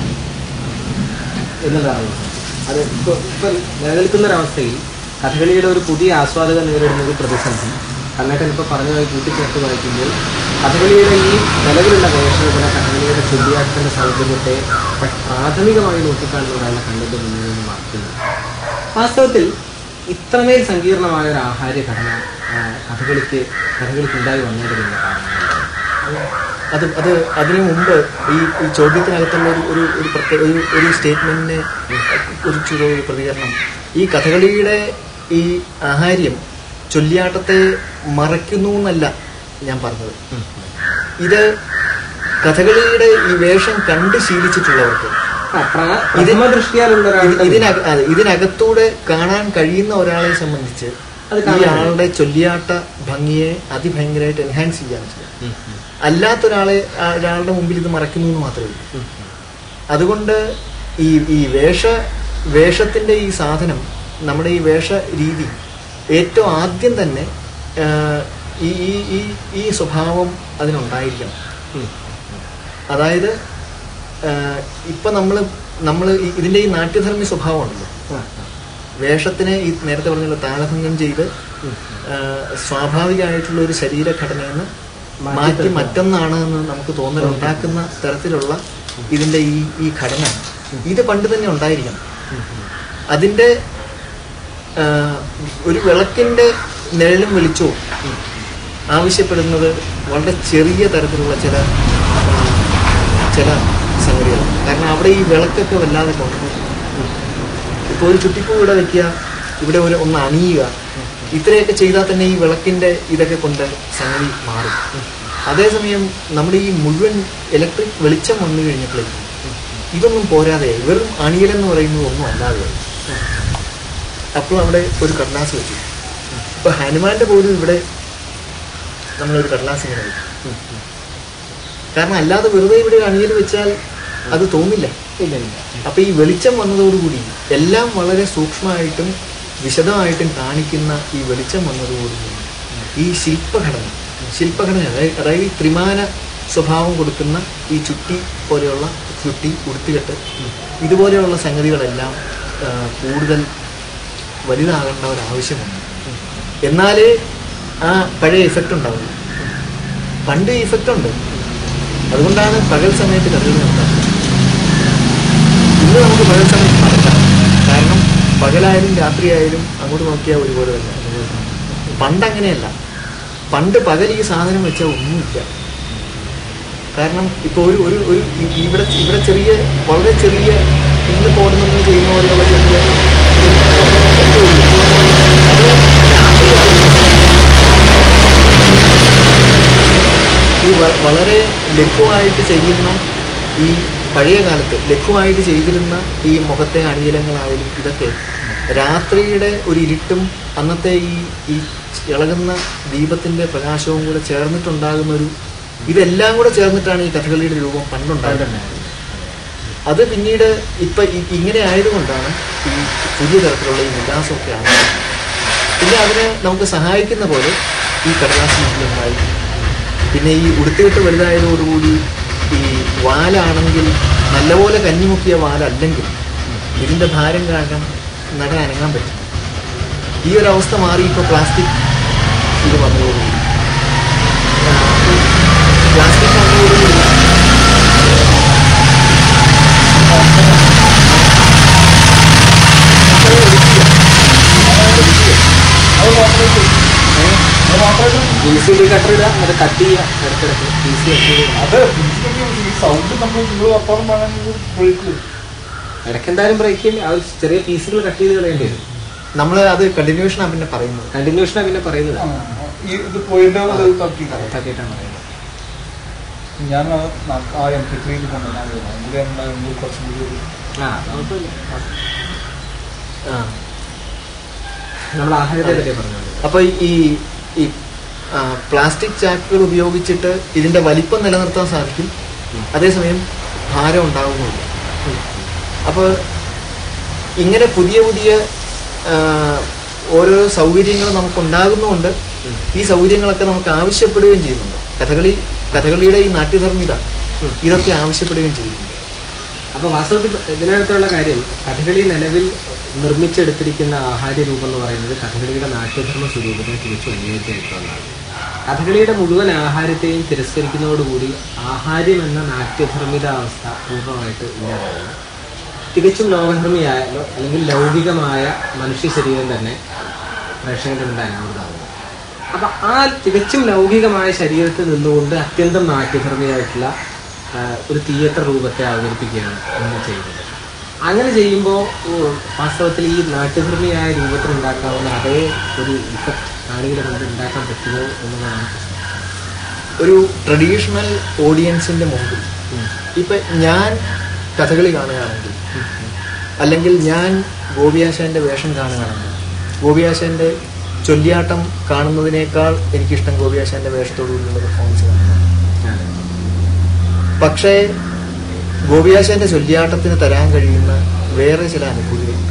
എന്നുള്ളതാണ് അത് ഇപ്പോൾ ഇപ്പം നിലനിൽക്കുന്ന ഒരവസ്ഥയിൽ കഥകളിയുടെ ഒരു പുതിയ ആസ്വാദകൻ നേരിടുന്ന ഒരു പ്രതിസന്ധി കണ്ണേട്ടൻ ഇപ്പോൾ പറഞ്ഞതായി കൂട്ടിച്ചേർത്ത് വായിക്കുമ്പോൾ കഥകളിയുടെ ഈ നിലവിലുള്ള വേഷവിധന കഥകളിയുടെ ചൊല്ലിയാട്ടത്തിൻ്റെ സൗകര്യത്തെ പ- പ്രാഥമികമായി നോക്കിക്കാണുന്ന ഒരാളുടെ കണ്ണിൻ്റെ മുന്നിൽ നിന്ന് മാറ്റുന്നു വാസ്തവത്തിൽ ഇത്രമേൽ സങ്കീർണമായ ഒരു ആഹാര്യ ഘടന ആ, കഥകളിക്ക് കഥകളിക്ക് ഉണ്ടായി വന്നതിനുള്ള കാരണങ്ങൾ അത് അത് അതിനു മുമ്പ് ഈ ഈ ചോദ്യത്തിനകത്തുള്ള ഒരു ഒരു ഒരു പ്രത്യേക ഒരു ഒരു സ്റ്റേറ്റ്മെന്റിനെ കുറിച്ചുള്ള ഒരു പ്രതികരണം ഈ കഥകളിയുടെ ഈ ആഹാര്യം ചൊല്ലിയാട്ടത്തെ മറയ്ക്കുന്നു എന്നല്ല ഞാൻ പറഞ്ഞത് ഇത് കഥകളിയുടെ ഈ വേഷം കണ്ട് ശീലിച്ചിട്ടുള്ളവർക്ക് ആ, പ്രാ- പ്രഥമ ദൃഷ്ടിയാലുള്ള ഇത് ഒരാളുടെ ഇതിനക അതെ, ഇതിനകത്തൂടെ കാണാൻ കഴിയുന്ന ഒരാളെ സംബന്ധിച്ച് അത് ഈ കാണാൻ ആളുടെ ചൊല്ലിയാട്ട ഭംഗിയെ അതിഭയങ്കരമായിട്ട് എൻഹാൻസ് ചെയ്യാൻ ചെയ്യാം ഉം, ഉം, അല്ലാത്ത ഒരാളെ ആ ഒരാളുടെ മുമ്പിൽ ഇത് മറയ്ക്കുന്നു എന്ന് മാത്രമേ ഉള്ളൂ ഉം, അതുകൊണ്ട് ഈ ഈ വേഷ വേഷത്തിന്റെ ഈ സാധനം നമ്മുടെ ഈ വേഷ രീതി ഏറ്റവും ആദ്യം തന്നെ ആ, ഈ ഈ ഈ ഈ സ്വഭാവം അതിനുണ്ടായിരിക്കണം ഉം. അതായത് ആ, ഇപ്പൊ നമ്മൾ നമ്മൾ ഇതിന്റെ ഈ നാട്യധർമ്മി സ്വഭാവം ഉണ്ടല്ലോ ആ, വേഷത്തിനെ ഈ നേരത്തെ പറഞ്ഞല്ലോ താളഭംഗം ചെയ്ത് ഉം. ആ, സ്വാഭാവികമായിട്ടുള്ള ഒരു ശരീരഘടനയെന്ന് മാറ്റി മാറ്റി തീർക്കണം. മറ്റൊന്നാണ് എന്ന് നമുക്ക് തോന്നലുണ്ടാക്കുന്ന തരത്തിലുള്ള ഇതിന്റെ ഈ ഈ ഘടന ഇത് പണ്ട് തന്നെ ഉണ്ടായിരിക്കണം അതിന്റെ ആ, ഒരു വിളക്കിന്റെ നിഴലും വെളിച്ചവും ആവശ്യപ്പെടുന്നത് വളരെ ചെറിയ തരത്തിലുള്ള ചില ആ, ചില സംഗതികളാണ് കാരണം അവിടെ ഈ വിളക്കൊക്കെ വല്ലാതെ കുറഞ്ഞു ഇപ്പോൾ ഒരു ചുട്ടിപ്പൂ ഇവിടെ വെക്കുക ഇവിടെ ഒരു ഒന്ന് അണിയുക ഇത്രയൊക്കെ ചെയ്താൽ തന്നെ ഈ വിളക്കിന്റെ ഇതൊക്കെ കൊണ്ട് സംഗതി മാറും അതേസമയം നമ്മുടെ ഈ മുഴുവൻ ഇലക്ട്രിക് വെളിച്ചം വന്നു കഴിഞ്ഞപ്പോഴേക്കും ഇതൊന്നും പോരാതെ വെറും അണിയലെന്ന് പറയുന്നത് ഒന്നും അല്ലാതെ അപ്പോൾ അവിടെ ഒരു കടലാസ് വെച്ചു ഇപ്പൊ ഹനുമാന്റെ പോലും ഇവിടെ നമ്മളൊരു കടലാസ് ഇങ്ങനെ വെക്കും കാരണം അല്ലാതെ വെറുതെ ഇവിടെ ഒരു അണിയൽ വെച്ചാൽ അത് തോന്നില്ല ഇല്ല ഇല്ല അപ്പൊ ഈ വെളിച്ചം വന്നതോടുകൂടി എല്ലാം വളരെ സൂക്ഷ്മമായിട്ടും വിശദമായിട്ടും കാണിക്കുന്ന ഈ വെളിച്ചം വന്നതോടുകൂടി ഈ ശില്പഘടന ശില്പഘടന അതായത് അതായത് ഈ ത്രിമാന സ്വഭാവം കൊടുക്കുന്ന ഈ ചുട്ടി പോലെയുള്ള ചുട്ടി ഉടുത്തുകെട്ട് ഇതുപോലെയുള്ള സംഗതികളെല്ലാം ആ, കൂടുതൽ വലുതാകേണ്ട ഒരു ആവശ്യമുണ്ട് എന്നാലേ ആ പഴയ ഇഫക്റ്റ് ഉണ്ടാവുള്ളൂ പണ്ട് ഇഫക്റ്റ് ഉണ്ട് അതുകൊണ്ടാണ് പകൽ സമയത്ത് കഥകൾ നടത്താറ് ഇന്ന് നമുക്ക് പകൽ സമയത്ത് നടക്കാം കാരണം പകലായാലും രാത്രിയായാലും അങ്ങോട്ട് നോക്കിയാൽ ഒരുപോലെ തന്നെ പണ്ട് അങ്ങനെയല്ല പണ്ട് പകൽ ഈ സാധനം വെച്ചാൽ ഒന്നുമില്ല കാരണം ഇപ്പോൾ ഒരു ഒരു ഒരു ഇ- ഇവിടെ ഇവിടെ ചെറിയ വളരെ ചെറിയ ഇന്ന് പോകുന്ന ചെയ്യുന്ന പോലെയുള്ള ചെറിയ ഈ വ- വളരെ ലഘുവായിട്ട് ചെയ്യുന്ന ഈ പഴയ കാലത്ത് ലഘുവായിട്ട് ചെയ്തിരുന്ന ഈ മുഖത്തെ അണിയലങ്ങളായാലും ഇതൊക്കെ രാത്രിയുടെ ഒരു ഇരുട്ടും അന്നത്തെ ഈ ഈ ഇളകുന്ന ദീപത്തിന്റെ പ്രകാശവും കൂടെ ചേർന്നിട്ടുണ്ടാകുന്ന ഒരു ഇതെല്ലാം കൂടെ ചേർന്നിട്ടാണ് ഈ കഥകളിയുടെ രൂപം പണ്ടുണ്ടായിരുന്നത് അത് പിന്നീട് ഇപ്പൊ ഇ- ഇങ്ങനെ ആയതുകൊണ്ടാണ് ഈ പുതിയ തരത്തിലുള്ള ഈ വികാസമൊക്കെ ആണ് പിന്നെ അതിനെ നമുക്ക് സഹായിക്കുന്ന പോലെ ഈ കടലാസ് ഉണ്ടായി പിന്നെ ഈ ഉടുത്തുകെട്ട് വലുതായതോടുകൂടി ഈ വാലാണെങ്കിൽ നല്ലപോലെ കഞ്ഞിമുക്കിയ വാലല്ലെങ്കിൽ ഇതിന്റെ ഭാരം കാരണം നട അനങ്ങാൻ പറ്റും ഈ ഒരു അവസ്ഥ മാറി ഇപ്പോൾ പ്ലാസ്റ്റിക് ഇത് വന്നതോടുകൂടി ആ, പ്ലാസ്റ്റിക് വന്നതോടുകൂടി ജെ സി ബി കട്ടർ ഇടുക അത് കട്ട് ചെയ്യുക ഇടയ്ക്കിടയ്ക്ക് പി സി അത് ഈ സൗണ്ട് നമ്മൾ നിങ്ങൾ അപ്പുറം വേണമെങ്കിൽ ബ്രേക്ക് വരും ഇടയ്ക്ക് എന്തായാലും ബ്രേക്ക് ചെയ്യും ആ ഒരു ചെറിയ പീസുകൾ കട്ട് ചെയ്ത് കളയേണ്ടി വരും നമ്മൾ അത് കണ്ടിന്യൂഷനാണ് പിന്നെ പറയുന്നത് കണ്ടിന്യൂഷനാണ് പിന്നെ പറയുന്നത് ആ, ഈ ഇത് പോയിന്റ് അത് തട്ടി തട്ടിയിട്ടാണ് പറയുന്നത് ഞാൻ ആ ന- ആ എം പി ത്രീയിൽ കൊണ്ടുവന്നാൽ ഇവിടെ ഉണ്ടാകുമ്പോൾ കുറച്ചും കൂടി ഒരു ആ കുഴപ്പമില്ല ആ നമ്മൾ ആഹാരത്തെ പറ്റി പറഞ്ഞത് അപ്പോൾ ഈ ഈ ആ, പ്ലാസ്റ്റിക് ചാക്കുകൾ ഉപയോഗിച്ചിട്ട് ഇതിന്റെ വലിപ്പം നിലനിർത്താൻ സാധിക്കും അതേസമയം ഭാരം ഉണ്ടാകുന്നുമില്ല അപ്പോൾ ഇങ്ങനെ പുതിയ പുതിയ ആ, ഓരോ സൗകര്യങ്ങൾ നമുക്ക് ഉണ്ടാകുന്നുമുണ്ട് ഈ സൗകര്യങ്ങളൊക്കെ നമുക്ക് ആവശ്യപ്പെടുകയും ചെയ്യുന്നുണ്ട് കഥകളി കഥകളിയുടെ ഈ നാട്യധർമ്മിത ഇതൊക്കെ ആവശ്യപ്പെടുകയും ചെയ്യുന്നുണ്ട് അപ്പൊ വാസ്തവത്തിൽ ഇതിനകത്തുള്ള കാര്യം കഥകളി നിലവിൽ നിർമ്മിച്ചെടുത്തിരിക്കുന്ന ആഹാര്യ രൂപം എന്ന് പറയുന്നത് കഥകളിയുടെ നാട്യധർമ്മ സ്വരൂപത്തെ തിരിച്ച് ഉപയോഗിച്ചെടുക്കുന്നതാണ് കഥകളിയുടെ മുഴുവൻ ആഹാരത്തെയും തിരസ്കരിക്കുന്നതോടുകൂടി ആഹാര്യം എന്ന നാട്യധർമ്മിത അവസ്ഥ പൂർണ്ണമായിട്ട് ഇല്ലാതാകുന്നു തികച്ചും ലോകധർമ്മിയായ ലോ- അല്ലെങ്കിൽ ലൗകികമായ മനുഷ്യ ശരീരം തന്നെ പ്രേക്ഷകന്റെ മുന്നിൽ അനാവൃതമാകുന്നു അപ്പൊ ആ തികച്ചും ലൗകികമായ ശരീരത്തിൽ നിന്നുകൊണ്ട് അത്യന്തം നാട്യധർമ്മിയായിട്ടുള്ള ആ, ഒരു തിയേറ്റർ രൂപത്തെ അവതരിപ്പിക്കുകയാണ് നമ്മൾ ചെയ്യുന്നത് അങ്ങനെ ചെയ്യുമ്പോൾ വാസ്തവത്തിൽ ഈ നാട്യധർമ്മിയായ രൂപത്തിൽ ഉണ്ടാക്കാവുന്ന അതേ ഒരു ഇഫക്റ്റ് കാണികളുടെ മുന്നിൽ ഉണ്ടാക്കാൻ പറ്റുമോ എന്നുള്ളതാണ് പ്രശ്നം. ഒരു ട്രഡീഷണൽ ഓഡിയൻസിന്റെ മുമ്പിൽ ഇപ്പൊ ഞാൻ കഥകളി കാണുകയാണെങ്കിൽ അല്ലെങ്കിൽ ഞാൻ ഗോപിയാശാന്റെ വേഷം കാണുകയാണെങ്കിൽ ഗോപിയാശാന്റെ ചൊല്ലിയാട്ടം കാണുന്നതിനേക്കാൾ എനിക്കിഷ്ടം ഗോപിയാശാന്റെ വേഷത്തോടുകൂടിയുള്ള പെർഫോമൻസ് കാണുന്നതാണ് പക്ഷേ ഗോപിയാശാന്റെ ചൊല്ലിയാട്ടത്തിന് തരാൻ കഴിയുന്ന വേറെ ചില അനുഭൂതികളുണ്ട്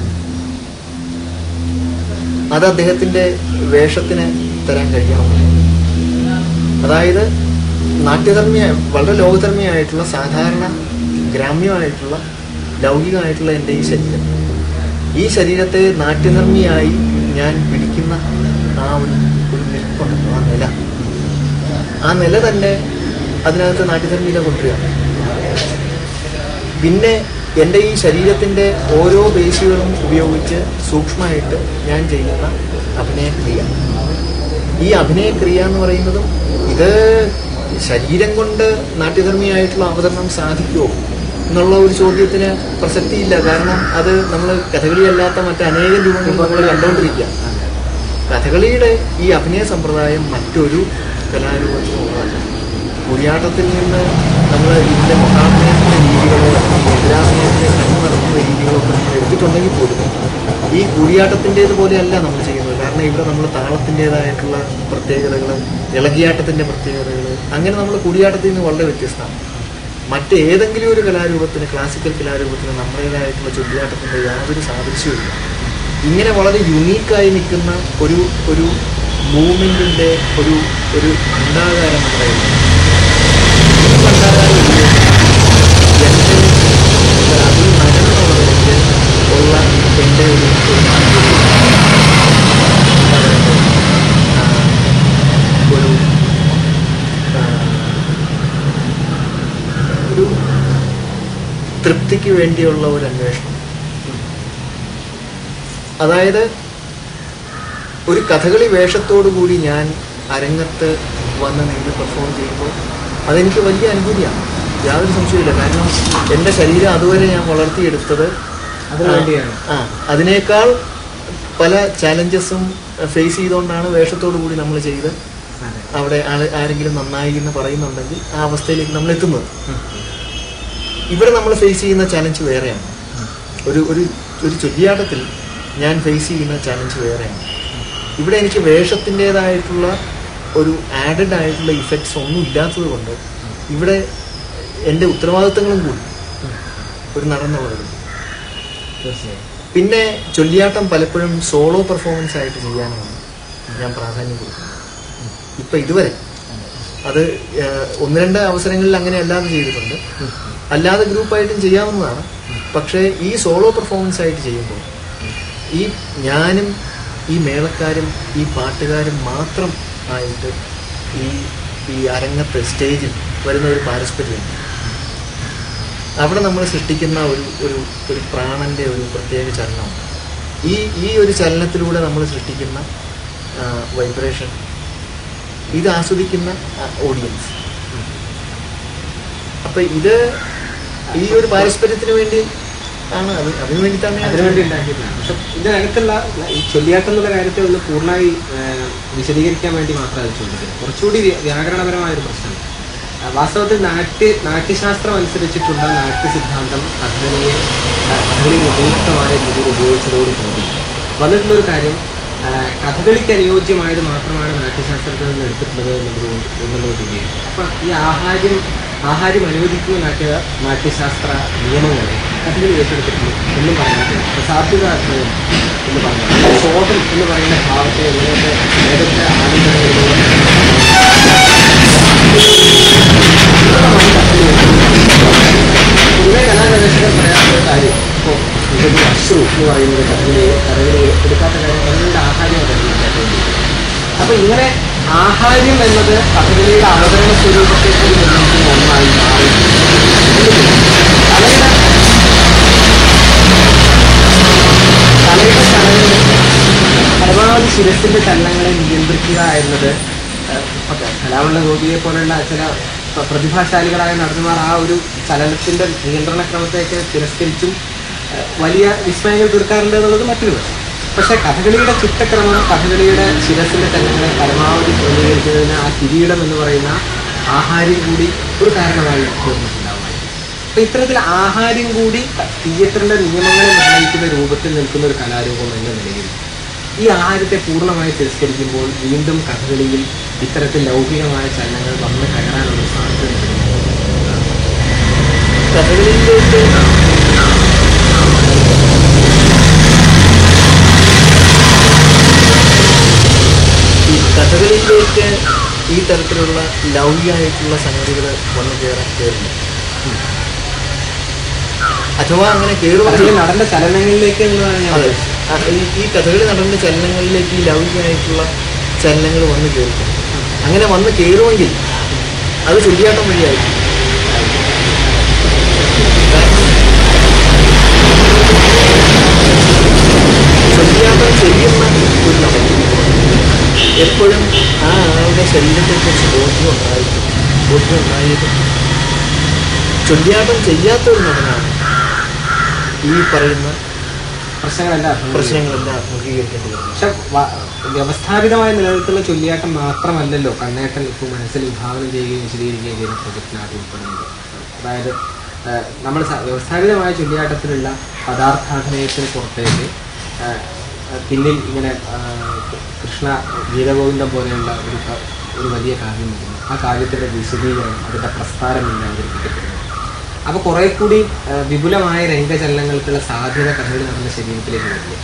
അത് അദ്ദേഹത്തിന്റെ വേഷത്തിന് തരാൻ കഴിയണമെന്നില്ല അതായത് നാട്യധർമ്മിയ വളരെ ലോകധർമ്മിയായിട്ടുള്ള സാധാരണ ഗ്രാമ്യമായിട്ടുള്ള ലൗകികമായിട്ടുള്ള എൻ്റെ ഈ ശരീരം ഈ ശരീരത്തെ നാട്യധർമ്മിയായി ഞാൻ പിടിക്കുന്ന ആ ഒരു ഒരു നിൽപ്പുണ്ടല്ലോ ആ നില ആ നില തന്നെ അതിനകത്ത് നാട്യധർമ്മിയിലെ കൊണ്ടുവരികയാണ് പിന്നെ എൻ്റെ ഈ ശരീരത്തിൻ്റെ ഓരോ പേശികളും ഉപയോഗിച്ച് സൂക്ഷ്മമായിട്ട് ഞാൻ ചെയ്യുന്ന അഭിനയക്രിയ ഈ അഭിനയക്രിയ എന്ന് പറയുന്നതും ഇത് ശരീരം കൊണ്ട് നാട്യധർമ്മിയായിട്ടുള്ള അവതരണം സാധിക്കുമോ എന്നുള്ള ഒരു ചോദ്യത്തിന് പ്രസക്തിയില്ല കാരണം അത് നമ്മൾ കഥകളിയല്ലാത്ത മറ്റനേകം രൂപങ്ങൾ നമ്മൾ കണ്ടുകൊണ്ടിരിക്കുക കഥകളിയുടെ ഈ അഭിനയ സമ്പ്രദായം മറ്റൊരു കലാരൂപത്തിനും ഉള്ളതല്ല കൂടിയാട്ടത്തിൽ നിന്ന് നമ്മൾ ഇതിൻ്റെ മഹാഭിനയത്തിൻ്റെ രീതികളോ എതിരാഭിനയത്തിൻ്റെ ശ്രമം നടത്തുന്ന രീതികളോ ഒക്കെ നമ്മൾ എടുത്തിട്ടുണ്ടെങ്കിൽ പോലും ഈ കൂടിയാട്ടത്തിൻ്റേത് പോലെയല്ല നമ്മൾ ചെയ്യുന്നത് കാരണം ഇവിടെ നമ്മൾ താളത്തിൻ്റെതായിട്ടുള്ള പ്രത്യേകതകൾ ഇളകിയാട്ടത്തിൻ്റെ പ്രത്യേകതകൾ അങ്ങനെ നമ്മൾ കൂടിയാട്ടത്തിൽ നിന്ന് വളരെ വ്യത്യസ്തമാണ് മറ്റേതെങ്കിലും ഒരു കലാരൂപത്തിന് ക്ലാസിക്കൽ കലാരൂപത്തിന് നമ്മുടേതായിട്ടുള്ള ചൊല്ലിയാട്ടത്തിൻ്റെ യാതൊരു സാദൃശ്യവുമില്ല ഇങ്ങനെ വളരെ യുണീക്കായി നിൽക്കുന്ന ഒരു ഒരു മൂവ്മെൻറ്റിൻ്റെ ഒരു ഒരു ഭണ്ഡാകാരം നമ്മുടെ കയ്യിലുണ്ട്. ഈ ഭണ്ഡാകാരം ഉപയോഗിച്ച് എൻ്റെ അതിൽ നടനമുള്ളതിലേക്ക് ഉള്ള എൻ്റെ ഒരു ഒരു ആ, ഒരു ആ, ഒരു തൃപ്തിക്ക് വേണ്ടിയുള്ള ഒരു അന്വേഷണം അതായത് ഒരു കഥകളി വേഷത്തോടു കൂടി ഞാൻ അരങ്ങത്ത് വന്ന് നിന്ന് പെർഫോം ചെയ്യുമ്പോൾ അതെനിക്ക് വലിയ അനുഭൂതിയാണ് യാതൊരു സംശയമില്ല കാരണം എൻ്റെ ശരീരം അതുവരെ ഞാൻ വളർത്തിയെടുത്തത് അതിനു വേണ്ടിയാണ് ആ അതിനേക്കാൾ പല ചാലഞ്ചസും ഫേസ് ചെയ്തുകൊണ്ടാണ് വേഷത്തോടു കൂടി നമ്മൾ ചെയ്ത് അതെ അവിടെ ആള് ആരെങ്കിലും നന്നായി എന്ന് പറയുന്നുണ്ടെങ്കിൽ ആ അവസ്ഥയിലേക്ക് നമ്മൾ എത്തുന്നത് ഇവിടെ നമ്മൾ ഫേസ് ചെയ്യുന്ന ചാലഞ്ച് വേറെയാണ് ഒരു ഒരു ഒരു ചൊല്ലിയാട്ടത്തിൽ ഞാൻ ഫേസ് ചെയ്യുന്ന ചാലഞ്ച് വേറെയാണ് ഇവിടെ എനിക്ക് വേഷത്തിൻ്റെതായിട്ടുള്ള ഒരു ആഡഡ് ആയിട്ടുള്ള ഇഫക്ട്സ് ഒന്നും ഇല്ലാത്തത് കൊണ്ട് ഇവിടെ എൻ്റെ ഉത്തരവാദിത്തങ്ങളും കൂടി ഒരു നടന്നുള്ളത് തീർച്ചയായും പിന്നെ ചൊല്ലിയാട്ടം പലപ്പോഴും സോളോ പെർഫോമൻസ് ആയിട്ട് ചെയ്യാനാണ് ഞാൻ പ്രാധാന്യം കൊടുക്കുന്നത് ഇപ്പം ഇതുവരെ അത് ഏഹ്, ഒന്ന് രണ്ട് അവസരങ്ങളിൽ അങ്ങനെ അല്ലാതെ ചെയ്തിട്ടുണ്ട് അല്ലാതെ ഗ്രൂപ്പായിട്ടും ചെയ്യാവുന്നതാണ് പക്ഷേ ഈ സോളോ പെർഫോമൻസ് ആയിട്ട് ചെയ്യുമ്പോൾ ഈ ഞാനും ഈ മേളക്കാരും ഈ പാട്ടുകാരും മാത്രം ആയിട്ട് ഈ ഈ അരങ്ങത്ത് സ്റ്റേജിൽ വരുന്ന ഒരു പാരസ്പര്യം അവിടെ നമ്മൾ സൃഷ്ടിക്കുന്ന ഒരു ഒരു ഒരു പ്രാണന്റെ ഒരു പ്രത്യേക ചലനമാണ് ഈ ഈ ഒരു ചലനത്തിലൂടെ നമ്മൾ സൃഷ്ടിക്കുന്ന വൈബ്രേഷൻ ഇത് ആസ്വദിക്കുന്ന ഓഡിയൻസ് അപ്പൊ ഇത് ഈ ഒരു പാരസ്പര്യത്തിന് വേണ്ടി ആണ് അത് അതിനു വേണ്ടിയിട്ടാണ് ഞാൻ അതിനുവേണ്ടി ഉണ്ടാക്കിയിട്ടില്ല പക്ഷെ ഇതിനകത്തുള്ള ഈ ചൊല്ലിയാട്ടം എന്നുള്ള കാര്യത്തെ ഒന്ന് പൂർണ്ണമായി ആ, വിശദീകരിക്കാൻ വേണ്ടി മാത്രം അത് ചോദിക്കുന്നത് കുറച്ചുകൂടി വ്യ- വ്യാകരണപരമായ ഒരു പ്രശ്നമാണ് ആ, വാസ്തവത്തിൽ നാട്യ നാട്യശാസ്ത്രം അനുസരിച്ചിട്ടുള്ള നാട്യ സിദ്ധാന്തം കഥകളിയെ ആ, കഥകളിയിൽ ഉപയുക്തമായ രീതിയിൽ ഉപയോഗിച്ചതോട് കൂടി വന്നിട്ടുള്ളൊരു കാര്യം ആ, കഥകളിക്ക് അനുയോജ്യമായത് മാത്രമാണ് നാട്യശാസ്ത്രത്തിൽ നിന്ന് എടുത്തിട്ടുള്ളത് എന്നുള്ളത് കൊണ്ട്- എന്നുള്ളത് കൂടിയാണ് അപ്പൊ ഈ ആഹാര്യം ആഹാര്യം അനുവദിക്കുന്ന നാട്യ നാട്യശാസ്ത്ര നിയമങ്ങളെ കഥകളി ഏറ്റെടുത്തിട്ടുണ്ട് എന്നും പറയാതെ സാധ്യത എന്ന് പറഞ്ഞാൽ ശോഭൻ എന്ന് പറയുന്ന ഭാവത്തെ ഏതൊക്കെ ഏതൊക്കെ ആനന്ദങ്ങളിലൂടെ പൊതുവെ കലാഗവേഷകർ പറയാത്ത ഒരു കാര്യം ഇപ്പോൾ ഇതൊരു അശ്രു എന്ന് പറയുന്നത് കഥകളി കഥകളി എടുക്കാത്ത കാര്യം കഥകളിയുടെ ആഹാര്യം കഥകളിക്കാത്ത അപ്പൊ ഇങ്ങനെ ആഹാര്യം എന്നത് കഥകളിയുടെ അവതരണ സ്വരൂപത്തെ കൂടി നിർണ്ണയിക്കുന്ന ഒന്നായി മാറി കലയുടെ കലയുടെ ചലനങ്ങൾ പരമാവധി ശിരസിന്റെ ചലനങ്ങളെ നിയന്ത്രിക്കുക എന്നത് ഏഹ്, ഇപ്പൊ കലാമണ്ഡ ഗോപിയെ പോലുള്ള ചില പ്ര- പ്രതിഭാശാലികളായ നടന്മാർ ആ ഒരു ചലനത്തിന്റെ നിയന്ത്രണക്രമത്തെയൊക്കെ തിരസ്കരിച്ചും ഏഹ്, വലിയ വിസ്മയങ്ങൾ തീർക്കാറുണ്ട് എന്നുള്ളത് മറ്റൊരു വശം പക്ഷെ കഥകളിയുടെ ചിട്ടക്രമം കഥകളിയുടെ ശിരസിന്റെ ചലനങ്ങളെ പരമാവധി ക്രമീകരിക്കുന്നതിന് ആ കിരീടം എന്ന് പറയുന്ന ആഹാര്യം കൂടി ഒരു കാരണമായി തീർന്നിട്ടുണ്ടാവുമായിരുന്നു അപ്പൊ ഇത്തരത്തിൽ ആഹാര്യം കൂടി തിയേറ്ററിന്റെ നിയമങ്ങളെ നിർണ്ണയിക്കുന്ന രൂപത്തിൽ നിൽക്കുന്ന ഒരു കലാരൂപം എന്ന നിലയിൽ ഈ ആഹാരത്തെ പൂർണ്ണമായി തിരസ്കരിക്കുമ്പോൾ വീണ്ടും കഥകളിയിൽ ഇത്തരത്തിൽ ലൗകികമായ ചലനങ്ങൾ വന്ന് കയറാനുള്ള സാധ്യതയുണ്ട് കഥകളിയിലേക്ക് ഈ കഥകളിയിലേക്ക് ഈ തരത്തിലുള്ള ലൗകികമായിട്ടുള്ള സംഗതികൾ വന്നു കയറാൻ കയറില്ല അഥവാ അങ്ങനെ അതിൽ കയറുവാണെങ്കിൽ നടന്റെ ചലനങ്ങളിലേക്ക് എന്നതാണ് ഞാൻ അതെ ഉദ്ദേശിച്ചത്. ആ, ഈ ഈ കഥകളി നടന്ന ചലനങ്ങളിലേക്ക് ഈ ലൗകികമായിട്ടുള്ള ചലനങ്ങൾ വന്ന് കയറും അങ്ങനെ വന്ന് കയറുമെങ്കിൽ അത് ചൊല്ലിയാട്ടം വഴിയായിരിക്കും കാരണം ചൊല്ലിയാട്ടം ചെയ്യുന്ന ഒരു നടൻ എപ്പോഴും ആ ആളുടെ ശരീരത്തെക്കുറിച്ച് ബോധ്യം ഉണ്ടായിരിക്കും ബോധ്യം ഉണ്ടായിരിക്കും ചൊല്ലിയാട്ടം ചെയ്യാത്ത ഒരു നടനാണ് ഈ പറയുന്ന പ്രശ്നങ്ങളെല്ലാം അഭിമുഖീകരിക്കും. പ്രശ്നങ്ങളെല്ലാം അഭിമുഖീകരിക്കേണ്ടി വരുന്നത് പക്ഷെ വ- വ്യവസ്ഥാപിതമായി നിലനിൽക്കുന്ന ചൊല്ലിയാട്ടം മാത്രമല്ലല്ലോ കണ്ണേട്ടൻ ഇപ്പോൾ മനസ്സിൽ വിഭാവനം ചെയ്യുകയും വിശദീകരിക്കുകയും ചെയ്യുന്ന പ്രൊജക്റ്റിനകത്ത് ഉൾപ്പെടുന്നത് അതായത് ഏഹ്, നമ്മൾ സ- വ്യവസ്ഥാപിതമായ ചൊല്ലിയാട്ടത്തിലുള്ള പദാർത്ഥാഭിനയത്തിന് പുറത്തേക്ക് ഏഹ്, ഏഹ്, പിന്നിൽ ഇങ്ങനെ ഏഹ്, കൃഷ്ണ ഗീതഗോവിന്ദം പോലെയുള്ള ഒരു ക- ഒരു വലിയ കാവ്യം വരുന്നു ആ കാവ്യത്തിന്റെ വിശദീകരണം അതിന്റെ പ്രസ്ഥാനം ഇങ്ങനെ അവതരിപ്പിക്കപ്പെടുന്നു അപ്പൊ കുറെ കൂടി ഏഹ്, വിപുലമായ രംഗചലനങ്ങൾക്കുള്ള സാധ്യത കഥകളി നമ്മുടെ ശരീരത്തിലേക്ക് വരില്ലേ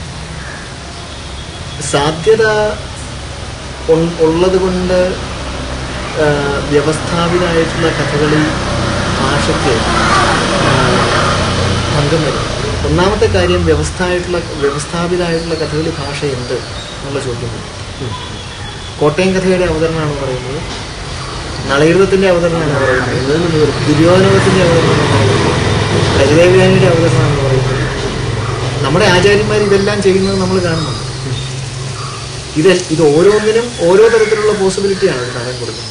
സാധ്യത ഉൺ- ഉള്ളത് കൊണ്ട് ആ, വ്യവസ്ഥാപിതമായിട്ടുള്ള കഥകളി ഭാഷയ്ക്ക് ആ, ഭംഗം വരും ഒന്നാമത്തെ കാര്യം വ്യവസ്ഥായിട്ടുള്ള വ്യവസ്ഥാപിതമായിട്ടുള്ള കഥകളി ഭാഷ എന്ത് എന്നുള്ള ചോദ്യം വരും. കോട്ടയം കഥയുടെ അവതരണമാണ് പറയുന്നത് നളയുദ്ധത്തിൻ്റെ അവതരണമാണ് പറയുന്നത് ദുര്യോധനത്തിന്റെ അവതരണമാണ് പറയുന്നത് കരിദേവയാനിയുടെ അവതരണമാണ് പറയുന്നത് നമ്മുടെ ആചാര്യന്മാർ ഇതെല്ലാം ചെയ്യുന്നത് നമ്മൾ കാണുന്നുണ്ട് ഇത് ഇത് ഓരോന്നിനും ഓരോ തരത്തിലുള്ള പോസിബിലിറ്റിയാണ് ഒരു നടൻ കൊടുക്കുന്നത്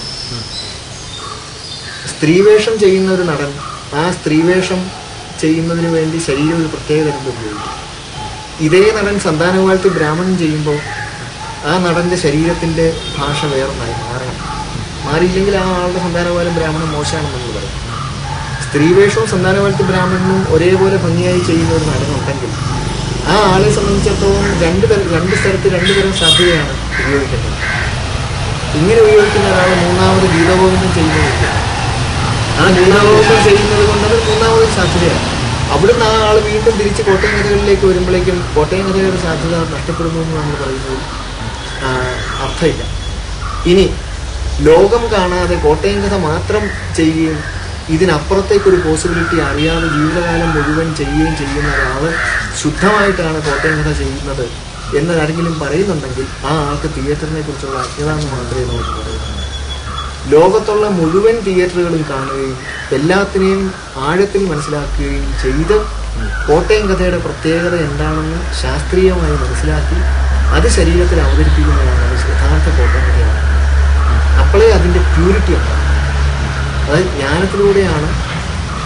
സ്ത്രീവേഷം ചെയ്യുന്ന ഒരു നടൻ ആ സ്ത്രീവേഷം ചെയ്യുന്നതിന് വേണ്ടി ശരീരം ഒരു പ്രത്യേക തരത്തിൽ ഉപയോഗിക്കും ഇതേ നടൻ സന്താനവാഴ്ത്തി ബ്രാഹ്മണൻ ചെയ്യുമ്പോൾ ആ നടന്റെ ശരീരത്തിന്റെ ഭാഷ വേറൊന്നായി മാറണം മാറിയില്ലെങ്കിൽ ആ ആളുടെ സന്താനപാലം ബ്രാഹ്മണൻ മോശമാണെന്ന് നമ്മൾ പറയും സ്ത്രീവേഷവും സന്താനവാഴ്ത്തി ബ്രാഹ്മണനും ഒരേപോലെ ഭംഗിയായി ചെയ്യുന്ന ഒരു നടനുണ്ടെങ്കിൽ ആ ആളെ സംബന്ധിച്ചിടത്തോളം രണ്ട് തരം രണ്ട് സ്ഥലത്ത് രണ്ട് തരം സാധ്യതയാണ് ഉപയോഗിക്കേണ്ടത് ഇങ്ങനെ ഉപയോഗിക്കുന്ന ഒരാൾ മൂന്നാമത് ഗീതഗോവിന്ദം ചെയ്യുന്നതില്ല ആ ഗീതഗോവിന്ദം ചെയ്യുന്നത് കൊണ്ട് അത് മൂന്നാമത് സാധ്യതയാണ് അവിടുന്ന് ആ ആൾ വീണ്ടും തിരിച്ച് കോട്ടയം കഥകളിലേക്ക് വരുമ്പോഴേക്കും കോട്ടയം കഥകളുടെ സാധ്യത നഷ്ടപ്പെടുന്നു എന്ന് നമ്മൾ പറയുന്നത് ആ, അർത്ഥമില്ല ഇനി ലോകം കാണാതെ കോട്ടയം കഥ മാത്രം ചെയ്യുകയും ഇതിനപ്പുറത്തേക്കൊരു പോസിബിലിറ്റി അറിയാതെ ജീവിതകാലം മുഴുവൻ ചെയ്യുകയും ചെയ്യുന്ന ഒരാൾ ശുദ്ധമായിട്ടാണ് കോട്ടയം കഥ ചെയ്യുന്നത് എന്ന് ആരെങ്കിലും പറയുന്നുണ്ടെങ്കിൽ ആ ആൾക്ക് തിയേറ്ററിനെ കുറിച്ചുള്ള അജ്ഞത എന്ന് മാത്രമേ നമുക്ക് പറയുന്നുള്ളൂ ലോകത്തുള്ള മുഴുവൻ തിയേറ്ററുകളും കാണുകയും എല്ലാത്തിനെയും ആഴത്തിൽ മനസ്സിലാക്കുകയും ചെയ്ത് കോട്ടയം കഥയുടെ പ്രത്യേകത എന്താണെന്ന് ശാസ്ത്രീയമായി മനസ്സിലാക്കി അത് ശരീരത്തിൽ അവതരിപ്പിക്കുന്നതാണ് യഥാർത്ഥ കോട്ടയം കഥയാണ് അപ്പോഴേ അതിൻ്റെ പ്യൂരിറ്റി ഉണ്ടാകും അതായത് ജ്ഞാനത്തിലൂടെയാണ്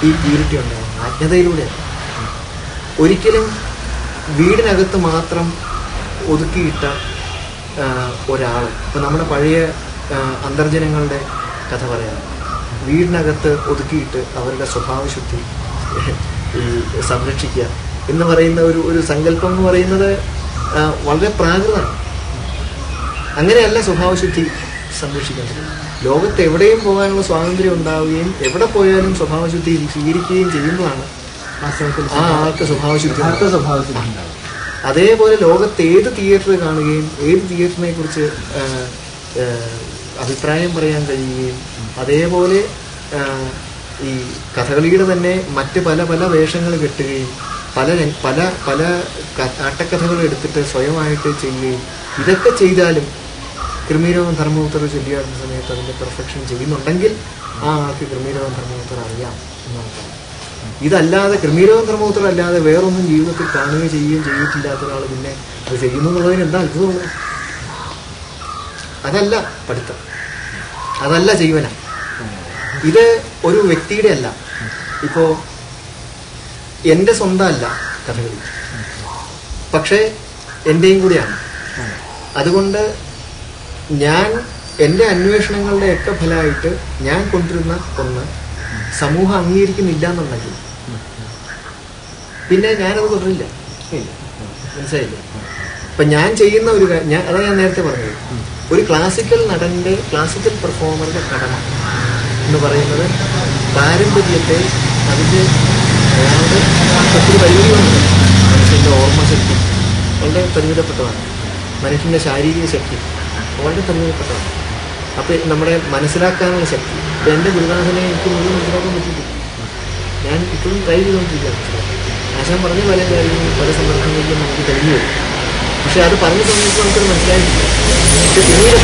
ഈ പ്യൂരിറ്റി ഉണ്ടാകുന്നത് അജ്ഞതയിലൂടെയാണ് ഒരിക്കലും വീടിനകത്ത് മാത്രം ഒതുക്കിയിട്ട ഒരാൾ ഇപ്പം നമ്മുടെ പഴയ ആ, അന്തർജനങ്ങളുടെ കഥ പറയാം വീടിനകത്ത് ഒതുക്കിയിട്ട് അവരുടെ സ്വഭാവശുദ്ധി ഈ സംരക്ഷിക്കുക എന്ന് പറയുന്ന ഒരു ഒരു സങ്കല്പം എന്ന് പറയുന്നത് ആ, വളരെ പ്രാകൃതമാണ് അങ്ങനെയല്ല സ്വഭാവശുദ്ധി സംരക്ഷിക്കേണ്ടത് ലോകത്ത് എവിടെയും പോകാനുള്ള സ്വാതന്ത്ര്യം ഉണ്ടാവുകയും എവിടെ പോയാലും സ്വഭാവശുദ്ധി സ്വീകരിക്കുകയും ചെയ്യുമ്പോഴാണ് വാസ്തവത്തിൽ ആ ആൾക്ക് സ്വഭാവശുദ്ധി യഥാർത്ഥ ഉണ്ടാവുക. സ്വഭാവത്തിൽ ഉണ്ടാവും അതേപോലെ ലോകത്ത് ഏത് തിയേറ്റർ കാണുകയും ഏത് തിയേറ്ററിനെ കുറിച്ച് ആ, ആ, അഭിപ്രായം പറയാൻ കഴിയുകയും അതേപോലെ ആ, ഈ കഥകളിയുടെ തന്നെ മറ്റ് പല പല വേഷങ്ങൾ കെട്ടുകയും പല ര- പല പല ക- ആട്ടക്കഥകൾ എടുത്തിട്ട് സ്വയമായിട്ട് ചെയ്യുകയും ഇതൊക്കെ ചെയ്താലും ക്രിമീരവം ധർമ്മപുത്ര ചൊല്ലിയാടുന്ന സമയത്ത് അതിൻ്റെ പെർഫെക്ഷൻ ചെയ്യുന്നുണ്ടെങ്കിൽ ആ ആൾക്ക് ക്രിമീരവം ധർമ്മപുത്ര അറിയാം എന്നുള്ളതാണ് ഇതല്ലാതെ ക്രിമീരവം ധർമ്മപുത്രം അല്ലാതെ വേറൊന്നും ജീവിതത്തിൽ കാണുകയും ചെയ്യുകയും ചെയ്തിട്ടില്ലാത്ത ഒരാൾ പിന്നെ അത് ചെയ്യുന്നു എന്നുള്ളതിന് എന്താ അത്ഭുതമുള്ളത് അതല്ല പഠിത്തം അതല്ല ജീവന ഇത് ഒരു വ്യക്തിയുടെ അല്ല ഇപ്പോ എൻ്റെ സ്വന്തം അല്ല കഥകളി പക്ഷേ എൻ്റെയും കൂടിയാണ് അതുകൊണ്ട് ഞാൻ എൻ്റെ അന്വേഷണങ്ങളുടെ ഒക്കെ ഫലമായിട്ട് ഞാൻ കൊണ്ടുവരുന്ന ഒന്ന് സമൂഹം അംഗീകരിക്കുന്നില്ല എന്നുണ്ടെങ്കിൽ പിന്നെ ഞാനത് തുടരില്ല ഇല്ല. മനസ്സിലായില്ലേ ഇപ്പൊ ഞാൻ ചെയ്യുന്ന ഒരു കാ- ഞാൻ അതാ ഞാൻ നേരത്തെ പറഞ്ഞത് ഒരു ക്ലാസിക്കൽ നടന്റെ ക്ലാസിക്കൽ പെർഫോമറുടെ കടമ എന്ന് പറയുന്നത് പാരമ്പര്യത്തെ അതിന്റെ അയാളുടെ ഒത്തിരി പരിമിതികളുണ്ട് മനുഷ്യന്റെ ഓർമ്മശക്തി വളരെ പരിമിതപ്പെട്ടതാണ് മനുഷ്യന്റെ ശാരീരിക ശക്തി വളരെ പരിമിതപ്പെട്ടതാണ് അപ്പൊ നമ്മുടെ മനസ്സിലാക്കാനുള്ള ശക്തി ഇപ്പൊ എന്റെ ഗുരുനാഥനെ എനിക്ക് മുഴുവൻ മനസ്സിലാക്കാൻ പറ്റിയിട്ടില്ല ഞാൻ ഇപ്പോഴും ട്രൈ ചെയ്തുകൊണ്ടിരിക്കുകയാണ് ആശാൻ പറഞ്ഞ പല കാര്യങ്ങളും പല സന്ദർഭങ്ങളിലും നമുക്ക് കഴിഞ്ഞു വരും പക്ഷെ അത് പറഞ്ഞ സമയത്ത് നമുക്കത് മനസ്സിലായിട്ടില്ല പക്ഷെ പിന്നീട്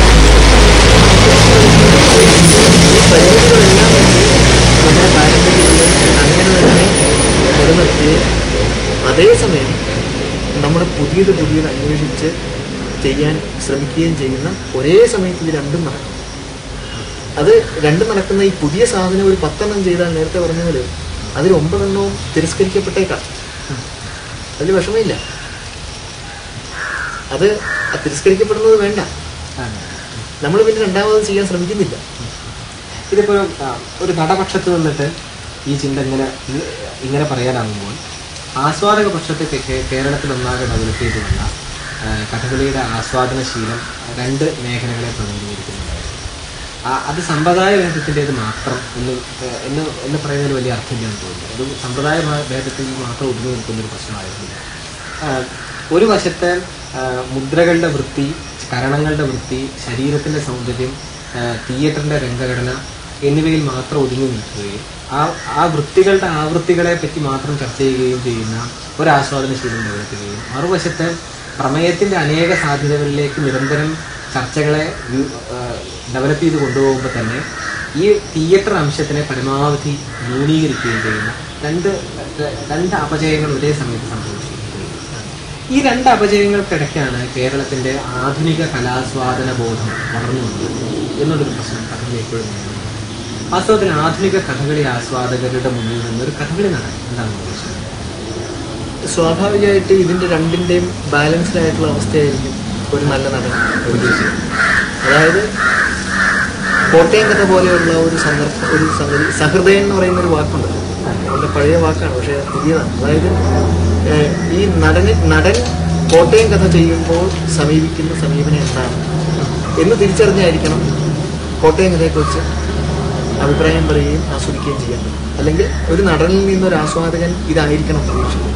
ഈ പരിമിതികളെല്ലാം വെച്ച് നമ്മുടെ പാരമ്പര്യത്തിൽ അങ്ങനെ തന്നെ നിലനിർത്തുകയും അതേസമയം നമ്മുടെ പുതിയത് പുതിയത് അന്വേഷിച്ച് ചെയ്യാൻ ശ്രമിക്കുകയും ചെയ്യുന്ന ഒരേ സമയത്ത് ഇത് രണ്ടും നടക്കും അത് രണ്ടും നടക്കുന്ന ഈ പുതിയ സാധനം ഒരു പത്തെണ്ണം ചെയ്താൽ നേരത്തെ പറഞ്ഞ പോലെ അതിൽ ഒമ്പതെണ്ണവും തിരസ്കരിക്കപ്പെട്ടേക്കാം അതിൽ വിഷമമില്ല അത് ആ തിരസ്കരിക്കപ്പെടുന്നത് വേണ്ട അതെ. നമ്മൾ പിന്നെ രണ്ടാമത് ചെയ്യാൻ ശ്രമിക്കുന്നില്ല ഇതിപ്പോ ആ, ഒരു നടപക്ഷത്ത് നിന്നിട്ട് ഈ ചിന്ത ഇങ്ങനെ ഇ- ഇങ്ങനെ പറയാനാകുമ്പോൾ ആസ്വാദക പക്ഷത്തെ കേ- കേരളത്തിൽ ഒന്നാകെ ഡെവലപ്പ് ചെയ്തു വന്ന ആ, കഥകളിയുടെ ആസ്വാദന ശീലം രണ്ട് മേഖലകളെ പ്രതിനിധീകരിക്കുന്നുണ്ടായിരുന്നു ആ, അത് സമ്പ്രദായ ഭേദത്തിൻ്റെത് മാത്രം എന്ന് ആ, എന്ന് എന്ന് പറയുന്നതിൽ വലിയ അർത്ഥമില്ലെന്ന് തോന്നുന്നു അത് സമ്പ്രദായ ഭ- ഭേദത്തിൽ മാത്രം ഒതുങ്ങി നിൽക്കുന്ന ഒരു പ്രശ്നമായിരുന്നില്ല ആ, ഒരു വശത്തെ ആ, മുദ്രകളുടെ വൃത്തി കരണങ്ങളുടെ വൃത്തി ശരീരത്തിന്റെ സൗന്ദര്യം ആ, തിയേറ്ററിന്റെ രംഗഘടന എന്നിവയിൽ മാത്രം ഒതുങ്ങി നിൽക്കുകയും ആ ആ വൃത്തികളുടെ ആവൃത്തികളെ പറ്റി മാത്രം ചർച്ച ചെയ്യുകയും ചെയ്യുന്ന ഒരു ആസ്വാദനശീലം നിലനിർത്തുകയും മറുവശത്ത് പ്രമേയത്തിന്റെ അനേക സാധ്യതകളിലേക്ക് നിരന്തരം ചർച്ചകളെ ഡെവലപ്പ് ചെയ്ത് കൊണ്ടുപോകുമ്പോൾ തന്നെ ഈ തിയേറ്റർ അംശത്തിനെ പരമാവധി ന്യൂനീകരിക്കുകയും ചെയ്യുന്ന രണ്ട് രണ്ട് അപജയങ്ങൾ ഒരേ സമയത്ത് സംഭവിച്ചിരിക്കുകയും ഈ രണ്ട് അപജയങ്ങൾക്കിടയ്ക്കാണ് കേരളത്തിന്റെ ആധുനിക കലാസ്വാദന ബോധം വളർന്നു വന്നത് എന്നുള്ളൊരു പ്രശ്നം കഥകളി എപ്പോഴും നിലനിൽക്കുന്നു. വാസ്തവത്തിൽ ആധുനിക കഥകളി ആസ്വാദകരുടെ മുന്നിൽ നിന്നൊരു കഥകളി നടൻ എന്താണ് ഉദ്ദേശിച്ചത് സ്വാഭാവികമായിട്ട് ഇതിന്റെ രണ്ടിന്റെയും ബാലൻസ്ഡ് ആയിട്ടുള്ള അവസ്ഥയായിരിക്കും ഒരു നല്ല നടൻ ഉദ്ദേശിക്കുന്നത് അതായത് കോട്ടയം കഥ പോലെയുള്ള ഒരു സന്ദർഭം ഒരു സംഗതി സഹൃദയൻ എന്ന് പറയുന്ന ഒരു വാക്കുണ്ട് വളരെ പഴയ വാക്കാണ് പക്ഷേ പുതിയതാണ് അതായത് ഏഹ്, ഈ നടന് നടൻ കോട്ടയം കഥ ചെയ്യുമ്പോൾ സമീപിക്കുന്ന സമീപനം എന്താണ് എന്ന് തിരിച്ചറിഞ്ഞായിരിക്കണം കോട്ടയം കഥയെക്കുറിച്ച് അഭിപ്രായം പറയുകയും ആസ്വദിക്കുകയും ചെയ്യേണ്ടത് അല്ലെങ്കിൽ ഒരു നടനിൽ നിന്നൊരു ആസ്വാദകൻ ഇതായിരിക്കണം പ്രതീക്ഷിക്കുന്നത്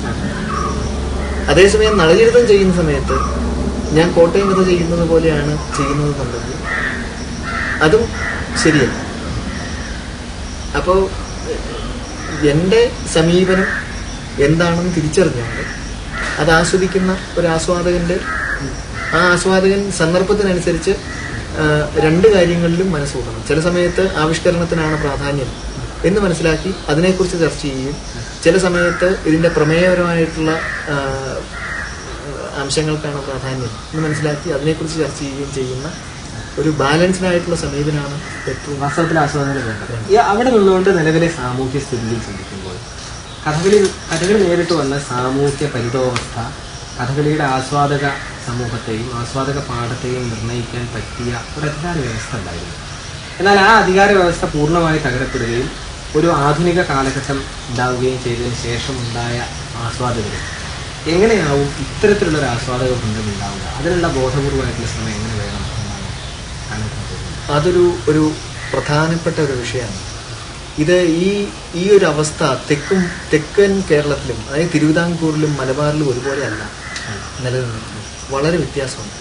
അതേസമയം നളചരിതം ചെയ്യുന്ന സമയത്ത് ഞാൻ കോട്ടയം കഥ ചെയ്യുന്നത് പോലെയാണ് ചെയ്യുന്നത് എന്നുണ്ടെങ്കിൽ അതും ശരിയല്ല അപ്പോൾ എൻ്റെ സമീപനം എന്താണെന്ന് തിരിച്ചറിഞ്ഞുകൊണ്ട് അത് ആസ്വദിക്കുന്ന ഒരു ആസ്വാദകൻ്റെ ആ ആസ്വാദകൻ സന്ദർഭത്തിനനുസരിച്ച് ആ, രണ്ട് കാര്യങ്ങളിലും മനസ്സൂട്ടണം ചില സമയത്ത് ആവിഷ്കരണത്തിനാണ് പ്രാധാന്യം എന്ന് മനസ്സിലാക്കി അതിനെക്കുറിച്ച് ചർച്ച ചെയ്യുകയും ചില സമയത്ത് ഇതിൻ്റെ പ്രമേയപരമായിട്ടുള്ള ആ, അംശങ്ങൾക്കാണ് പ്രാധാന്യം എന്ന് മനസ്സിലാക്കി അതിനെക്കുറിച്ച് ചർച്ച ചെയ്യുകയും ചെയ്യുന്ന ഒരു ബാലൻസ്ഡ് ആയിട്ടുള്ള സമീപനമാണ് ഏറ്റവും വാസ്തവത്തിൽ ആസ്വാദനം വേണ്ടത് ഈ അവിടെ നിന്നുകൊണ്ട് നിലവിലെ സാമൂഹ്യ സ്ഥിതിയിൽ ചിന്തിക്കുമ്പോൾ കഥകളി കഥകളി നേരിട്ട് വന്ന സാമൂഹ്യ പരിതോവസ്ഥ കഥകളിയുടെ ആസ്വാദക സമൂഹത്തെയും ആസ്വാദക പാഠത്തെയും നിർണ്ണയിക്കാൻ പറ്റിയ ഒരു അധികാര വ്യവസ്ഥ ഉണ്ടായിരുന്നു എന്നാൽ ആ അധികാര വ്യവസ്ഥ പൂർണ്ണമായി തകരപ്പെടുകയും ഒരു ആധുനിക കാലഘട്ടം ഉണ്ടാവുകയും ചെയ്തതിന് ശേഷം ഉണ്ടായ ആസ്വാദകർ എങ്ങനെയാവും ഇത്തരത്തിലുള്ള ഒരു ആസ്വാദക ബന്ധം ഉണ്ടാവുക അതിനുള്ള ബോധപൂർവമായിട്ടുള്ള ശ്രമം എങ്ങനെ വേണം എന്നാണ് താങ്കൾക്ക് തോന്നുന്നത് അതൊരു ഒരു പ്രധാനപ്പെട്ട ഒരു വിഷയമാണ് ഇത് ഈ ഈ ഒരു അവസ്ഥ തെക്കും തെക്കൻ കേരളത്തിലും അതായത് തിരുവിതാംകൂറിലും മലബാറിലും ഒരുപോലെ അല്ല നിലനിൽക്കുന്നത് വളരെ വ്യത്യാസമുണ്ട്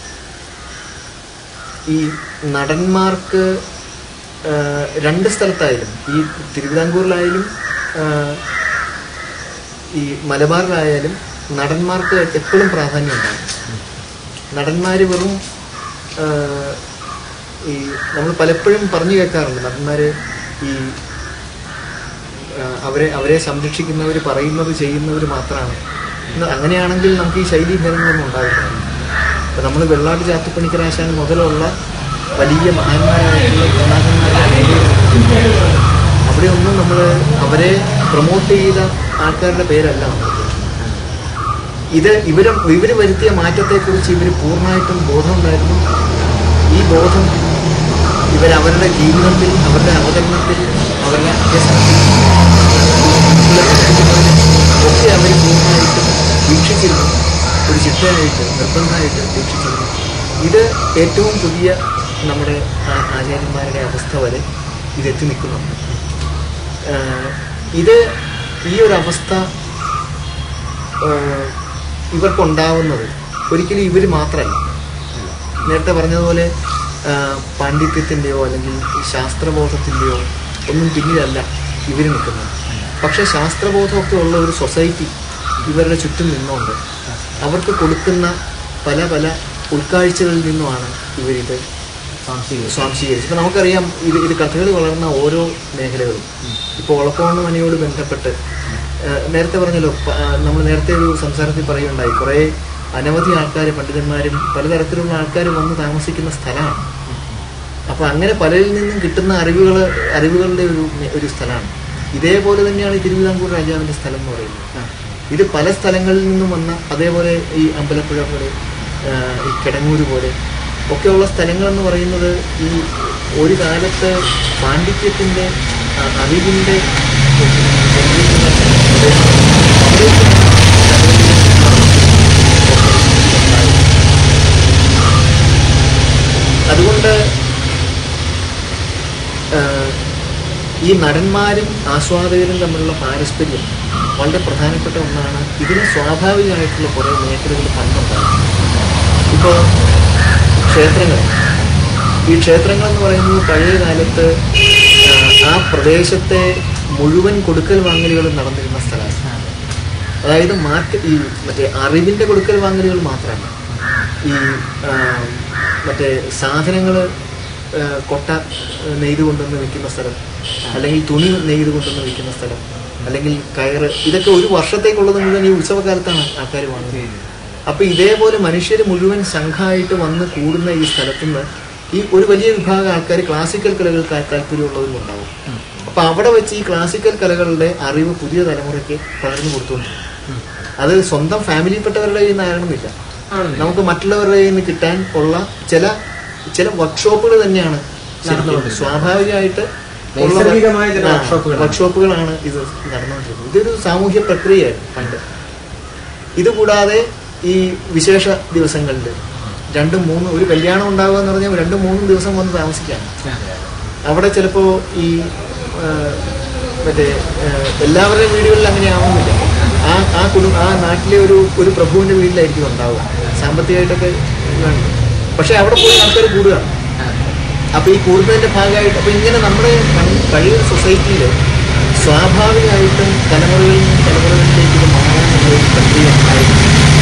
ഈ നടന്മാർക്ക് ആ, രണ്ട് സ്ഥലത്തായാലും ഈ തിരുവിതാംകൂറിലായാലും ആ, ഈ മലബാറിലായാലും നടന്മാർക്ക് എപ്പോഴും പ്രാധാന്യം ഉണ്ടാകും നടന്മാർ വെറും ആ, ഈ നമ്മൾ പലപ്പോഴും പറഞ്ഞു കേൾക്കാറുണ്ട് നടന്മാർ ഈ ആ, അവരെ അവരെ സംരക്ഷിക്കുന്നവർ പറയുന്നത് ചെയ്യുന്നവർ മാത്രമാണ് ഇന്ന് അങ്ങനെയാണെങ്കിൽ നമുക്ക് ഈ ശൈലി ഭേദങ്ങളൊന്നും ഉണ്ടാവില്ല ഇപ്പം നമ്മൾ വെള്ളാട്ട് ചാത്തുപ്പണിക്കരാശാൻ മുതലുള്ള വലിയ മഹാന്മാരായിട്ടുള്ള ഗുണാകന്മാരെ അവിടെ ഒന്നും നമ്മൾ അവരെ പ്രൊമോട്ട് ചെയ്ത ആൾക്കാരുടെ പേരല്ല നമ്മൾ ഇത് ഇവര് ഇവര് വരുത്തിയ മാറ്റത്തെക്കുറിച്ച് ഇവർ പൂർണ്ണമായിട്ടും ബോധമുണ്ടായിരുന്നു ഈ ബോധം ഇവരവരുടെ ജീവിതത്തിൽ അവരുടെ അവതരണത്തിൽ അവരുടെ അഭ്യസനത്തിൽ ഒക്കെ അവർ പൂർണ്ണമായിട്ടും വീക്ഷിച്ചിരുന്നു ഒരു ചിട്ടയായിട്ട് നിർബന്ധമായിട്ട് വീക്ഷിച്ചിരുന്നു ഇത് ഏറ്റവും പുതിയ നമ്മുടെ ആ- ആചാര്യന്മാരുടെ അവസ്ഥ വരെ ഇതെത്തി നിൽക്കുന്നുണ്ട് ആഹ് ഇത് ഈ ഒരു അവസ്ഥ ആഹ് ഇവർക്കുണ്ടാവുന്നത് ഒരിക്കലും ഇവർ മാത്രമല്ല നേരത്തെ പറഞ്ഞതുപോലെ ആഹ് പാണ്ഡിത്യത്തിൻ്റെയോ അല്ലെങ്കിൽ ഈ ശാസ്ത്രബോധത്തിൻ്റെയോ ഒന്നും പിന്നിലല്ല ഇവർ നിൽക്കുന്നത് പക്ഷേ ശാസ്ത്രബോധമൊക്കെ ഉള്ള ഒരു സൊസൈറ്റി ഇവരുടെ ചുറ്റും നിന്നുകൊണ്ട് അവർക്ക് കൊടുക്കുന്ന പല പല ഉൾക്കാഴ്ചകളിൽ നിന്നുമാണ് ഇവരിത് സ്വാംശീകരിച്ചു സ്വാംശീകരിച്ചു ഇപ്പം നമുക്കറിയാം ഇത് ഇത് കഥകളി വളർന്ന ഓരോ മേഖലകളും ഇപ്പോൾ ഒളപ്പോണ മനയോട് ബന്ധപ്പെട്ട് ഏഹ്, നേരത്തെ പറഞ്ഞല്ലോ നമ്മൾ നേരത്തെ ഒരു സംസാരത്തിൽ പറയുണ്ടായി കുറേ അനവധി ആൾക്കാർ പണ്ഡിതന്മാരും പലതരത്തിലുള്ള ആൾക്കാർ വന്ന് താമസിക്കുന്ന സ്ഥലമാണ് അപ്പോൾ അങ്ങനെ പലരിൽ നിന്നും കിട്ടുന്ന അറിവുകൾ അറിവുകളുടെ ഒരു ഒരു സ്ഥലമാണ് ഇതേപോലെ തന്നെയാണ് ഈ തിരുവിതാംകൂർ രാജാവിൻ്റെ സ്ഥലം എന്ന് പറയുന്നത് ഇത് പല സ്ഥലങ്ങളിൽ നിന്നും വന്ന അതേപോലെ ഈ അമ്പലപ്പുഴ പോലെ ആ, ഈ കിടങ്ങൂര് പോലെ ഒക്കെയുള്ള സ്ഥലങ്ങളെന്ന് പറയുന്നത് ഈ ഒരു കാലത്ത് പാണ്ഡിത്യത്തിൻ്റെ ആ, അറിവിൻ്റെ അതുകൊണ്ട് ആഹ് ഈ നടന്മാരും ആസ്വാദകരും തമ്മിലുള്ള പാരസ്പര്യം വളരെ പ്രധാനപ്പെട്ട ഒന്നാണ് ഇതിന് സ്വാഭാവികമായിട്ടുള്ള കുറേ മേഖലകൾ പണ്ടുണ്ടാകും ഇപ്പോൾ ക്ഷേത്രങ്ങൾ ഈ ക്ഷേത്രങ്ങൾ എന്ന് പറയുന്നത് പഴയ കാലത്ത് ആഹ് ആ പ്രദേശത്തെ മുഴുവൻ കൊടുക്കൽ വാങ്ങലുകളും നടന്നിരുന്ന സ്ഥലമാണ് അതായത് മാർക്കറ്റ് ഈ മറ്റേ അറിവിൻ്റെ കൊടുക്കൽ വാങ്ങലുകൾ മാത്രമല്ല ഈ ആ, മറ്റേ സാധനങ്ങൾ കൊട്ട ആ, നെയ്ത് കൊണ്ടുവന്ന് വിൽക്കുന്ന സ്ഥലം അല്ലെങ്കിൽ തുണി നെയ്ത് കൊണ്ടുവന്ന് വിൽക്കുന്ന സ്ഥലം അല്ലെങ്കിൽ കയറ് ഇതൊക്കെ ഒരു വർഷത്തേക്കുള്ളത് മുഴുവൻ ഈ ഉത്സവകാലത്താണ് ആൾക്കാർ വാങ്ങുന്നത് അപ്പൊ ഇതേപോലെ മനുഷ്യർ മുഴുവൻ സംഘമായിട്ട് വന്ന് കൂടുന്ന ഈ സ്ഥലത്തുനിന്ന് ഈ ഒരു വലിയ വിഭാഗം ആൾക്കാർ ക്ലാസിക്കൽ കലകൾക്ക് താല്പര്യമുള്ളവരും ഉണ്ടാവും അപ്പൊ അവിടെ വെച്ച് ഈ ക്ലാസിക്കൽ കലകളുടെ അറിവ് പുതിയ തലമുറയ്ക്ക് പകർന്നു കൊടുത്തുകൊണ്ടിരിക്കും അത് സ്വന്തം ഫാമിലിയിൽപ്പെട്ടവരുടെ കയ്യിൽ നിന്ന് ആകണമെന്നില്ല ആണല്ലേ? നമുക്ക് മറ്റുള്ളവരുടെ കയ്യിൽ നിന്ന് കിട്ടാൻ ഉള്ള ചില ചില വർക്ക്ഷോപ്പുകൾ തന്നെയാണ് ശരിക്കും നടന്നുകൊണ്ടിരിക്കുന്നത്. സ്വാഭാവികമായിട്ട് നൈസർഗികമായ ചില വർക്ക്ഷോപ്പുകളാണ്. വർക്ക്ഷോപ്പുകളാണ് ഇത് നടന്നുകൊണ്ടിരിക്കുന്നത് ഇതൊരു സാമൂഹ്യ പ്രക്രിയയായിരുന്നു പണ്ട് ഇതുകൂടാതെ ഈ വിശേഷ ദിവസങ്ങളിൽ രണ്ടും മൂന്നും ഒരു കല്യാണം ഉണ്ടാവുക എന്ന് പറഞ്ഞാൽ രണ്ടും മൂന്നും ദിവസം വന്ന് താമസിക്കാം അവിടെ ചിലപ്പോൾ ഈ ആ, മറ്റേ ആ, എല്ലാവരുടെയും വീടുകളിൽ അങ്ങനെ ആവുന്നില്ല ആ ആ കുടുംബ ആ നാട്ടിലെ ഒരു ഒരു പ്രഭുവിൻ്റെ വീട്ടിലായിരിക്കും ഉണ്ടാവുക സാമ്പത്തികമായിട്ടൊക്കെ വേണം പക്ഷെ അവിടെ പോയി ആൾക്കാർ കൂടുകയാണ് അപ്പോൾ ഈ കൂടുന്നതിൻ്റെ ഭാഗമായിട്ട് അപ്പോൾ ഇങ്ങനെ നമ്മുടെ പണ്ട് പഴയ സൊസൈറ്റിയിൽ സ്വാഭാവികമായിട്ടും തലമുറകളിൽ നിന്ന് തലമുറകളിലേക്ക് ഇത് മാറാനുള്ള ഒരു പ്രക്രിയ ഉണ്ടായിരുന്നു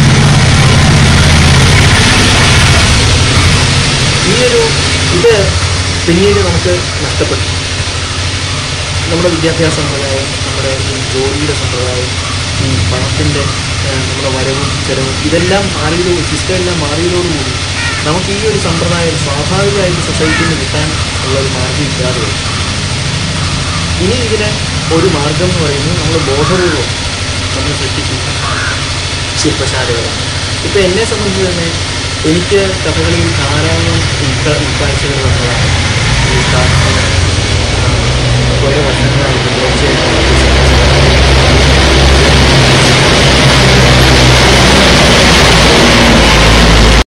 ഈ ഒരു ഇത് പിന്നീട് നമുക്ക് നഷ്ടപ്പെട്ടു നമ്മുടെ വിദ്യാഭ്യാസ സമ്പ്രദായം നമ്മുടെ ഈ ജോലിയുടെ സമ്പ്രദായം ഈ പണത്തിൻ്റെ നമ്മുടെ വരവും ചെലവും ഇതെല്ലാം മാറിയതോട് സിസ്റ്റം എല്ലാം മാറിയതോടുകൂടി നമുക്ക് ഈ ഒരു സമ്പ്രദായം സ്വാഭാവികമായിട്ട് സൊസൈറ്റിയിൽ നിന്ന് കിട്ടാൻ ഉള്ള ഒരു മാർഗ്ഗം ഇല്ലാതെ വരും. ഇനി ഇതിന് ഒരു മാർഗം എന്ന് പറയുന്നത് നമ്മൾ ബോധപൂർവം നമ്മൾ സൃഷ്ടിക്കുന്ന ശില്പശാലകളാണ് ഇപ്പം എന്നെ സംബന്ധിച്ച് തന്നെ എനിക്ക് കഥകളിയിൽ ധാരാളം ഉൾക്ക ഉൾക്കാഴ്ചകൾ വന്നതാണ് ഈ കാ-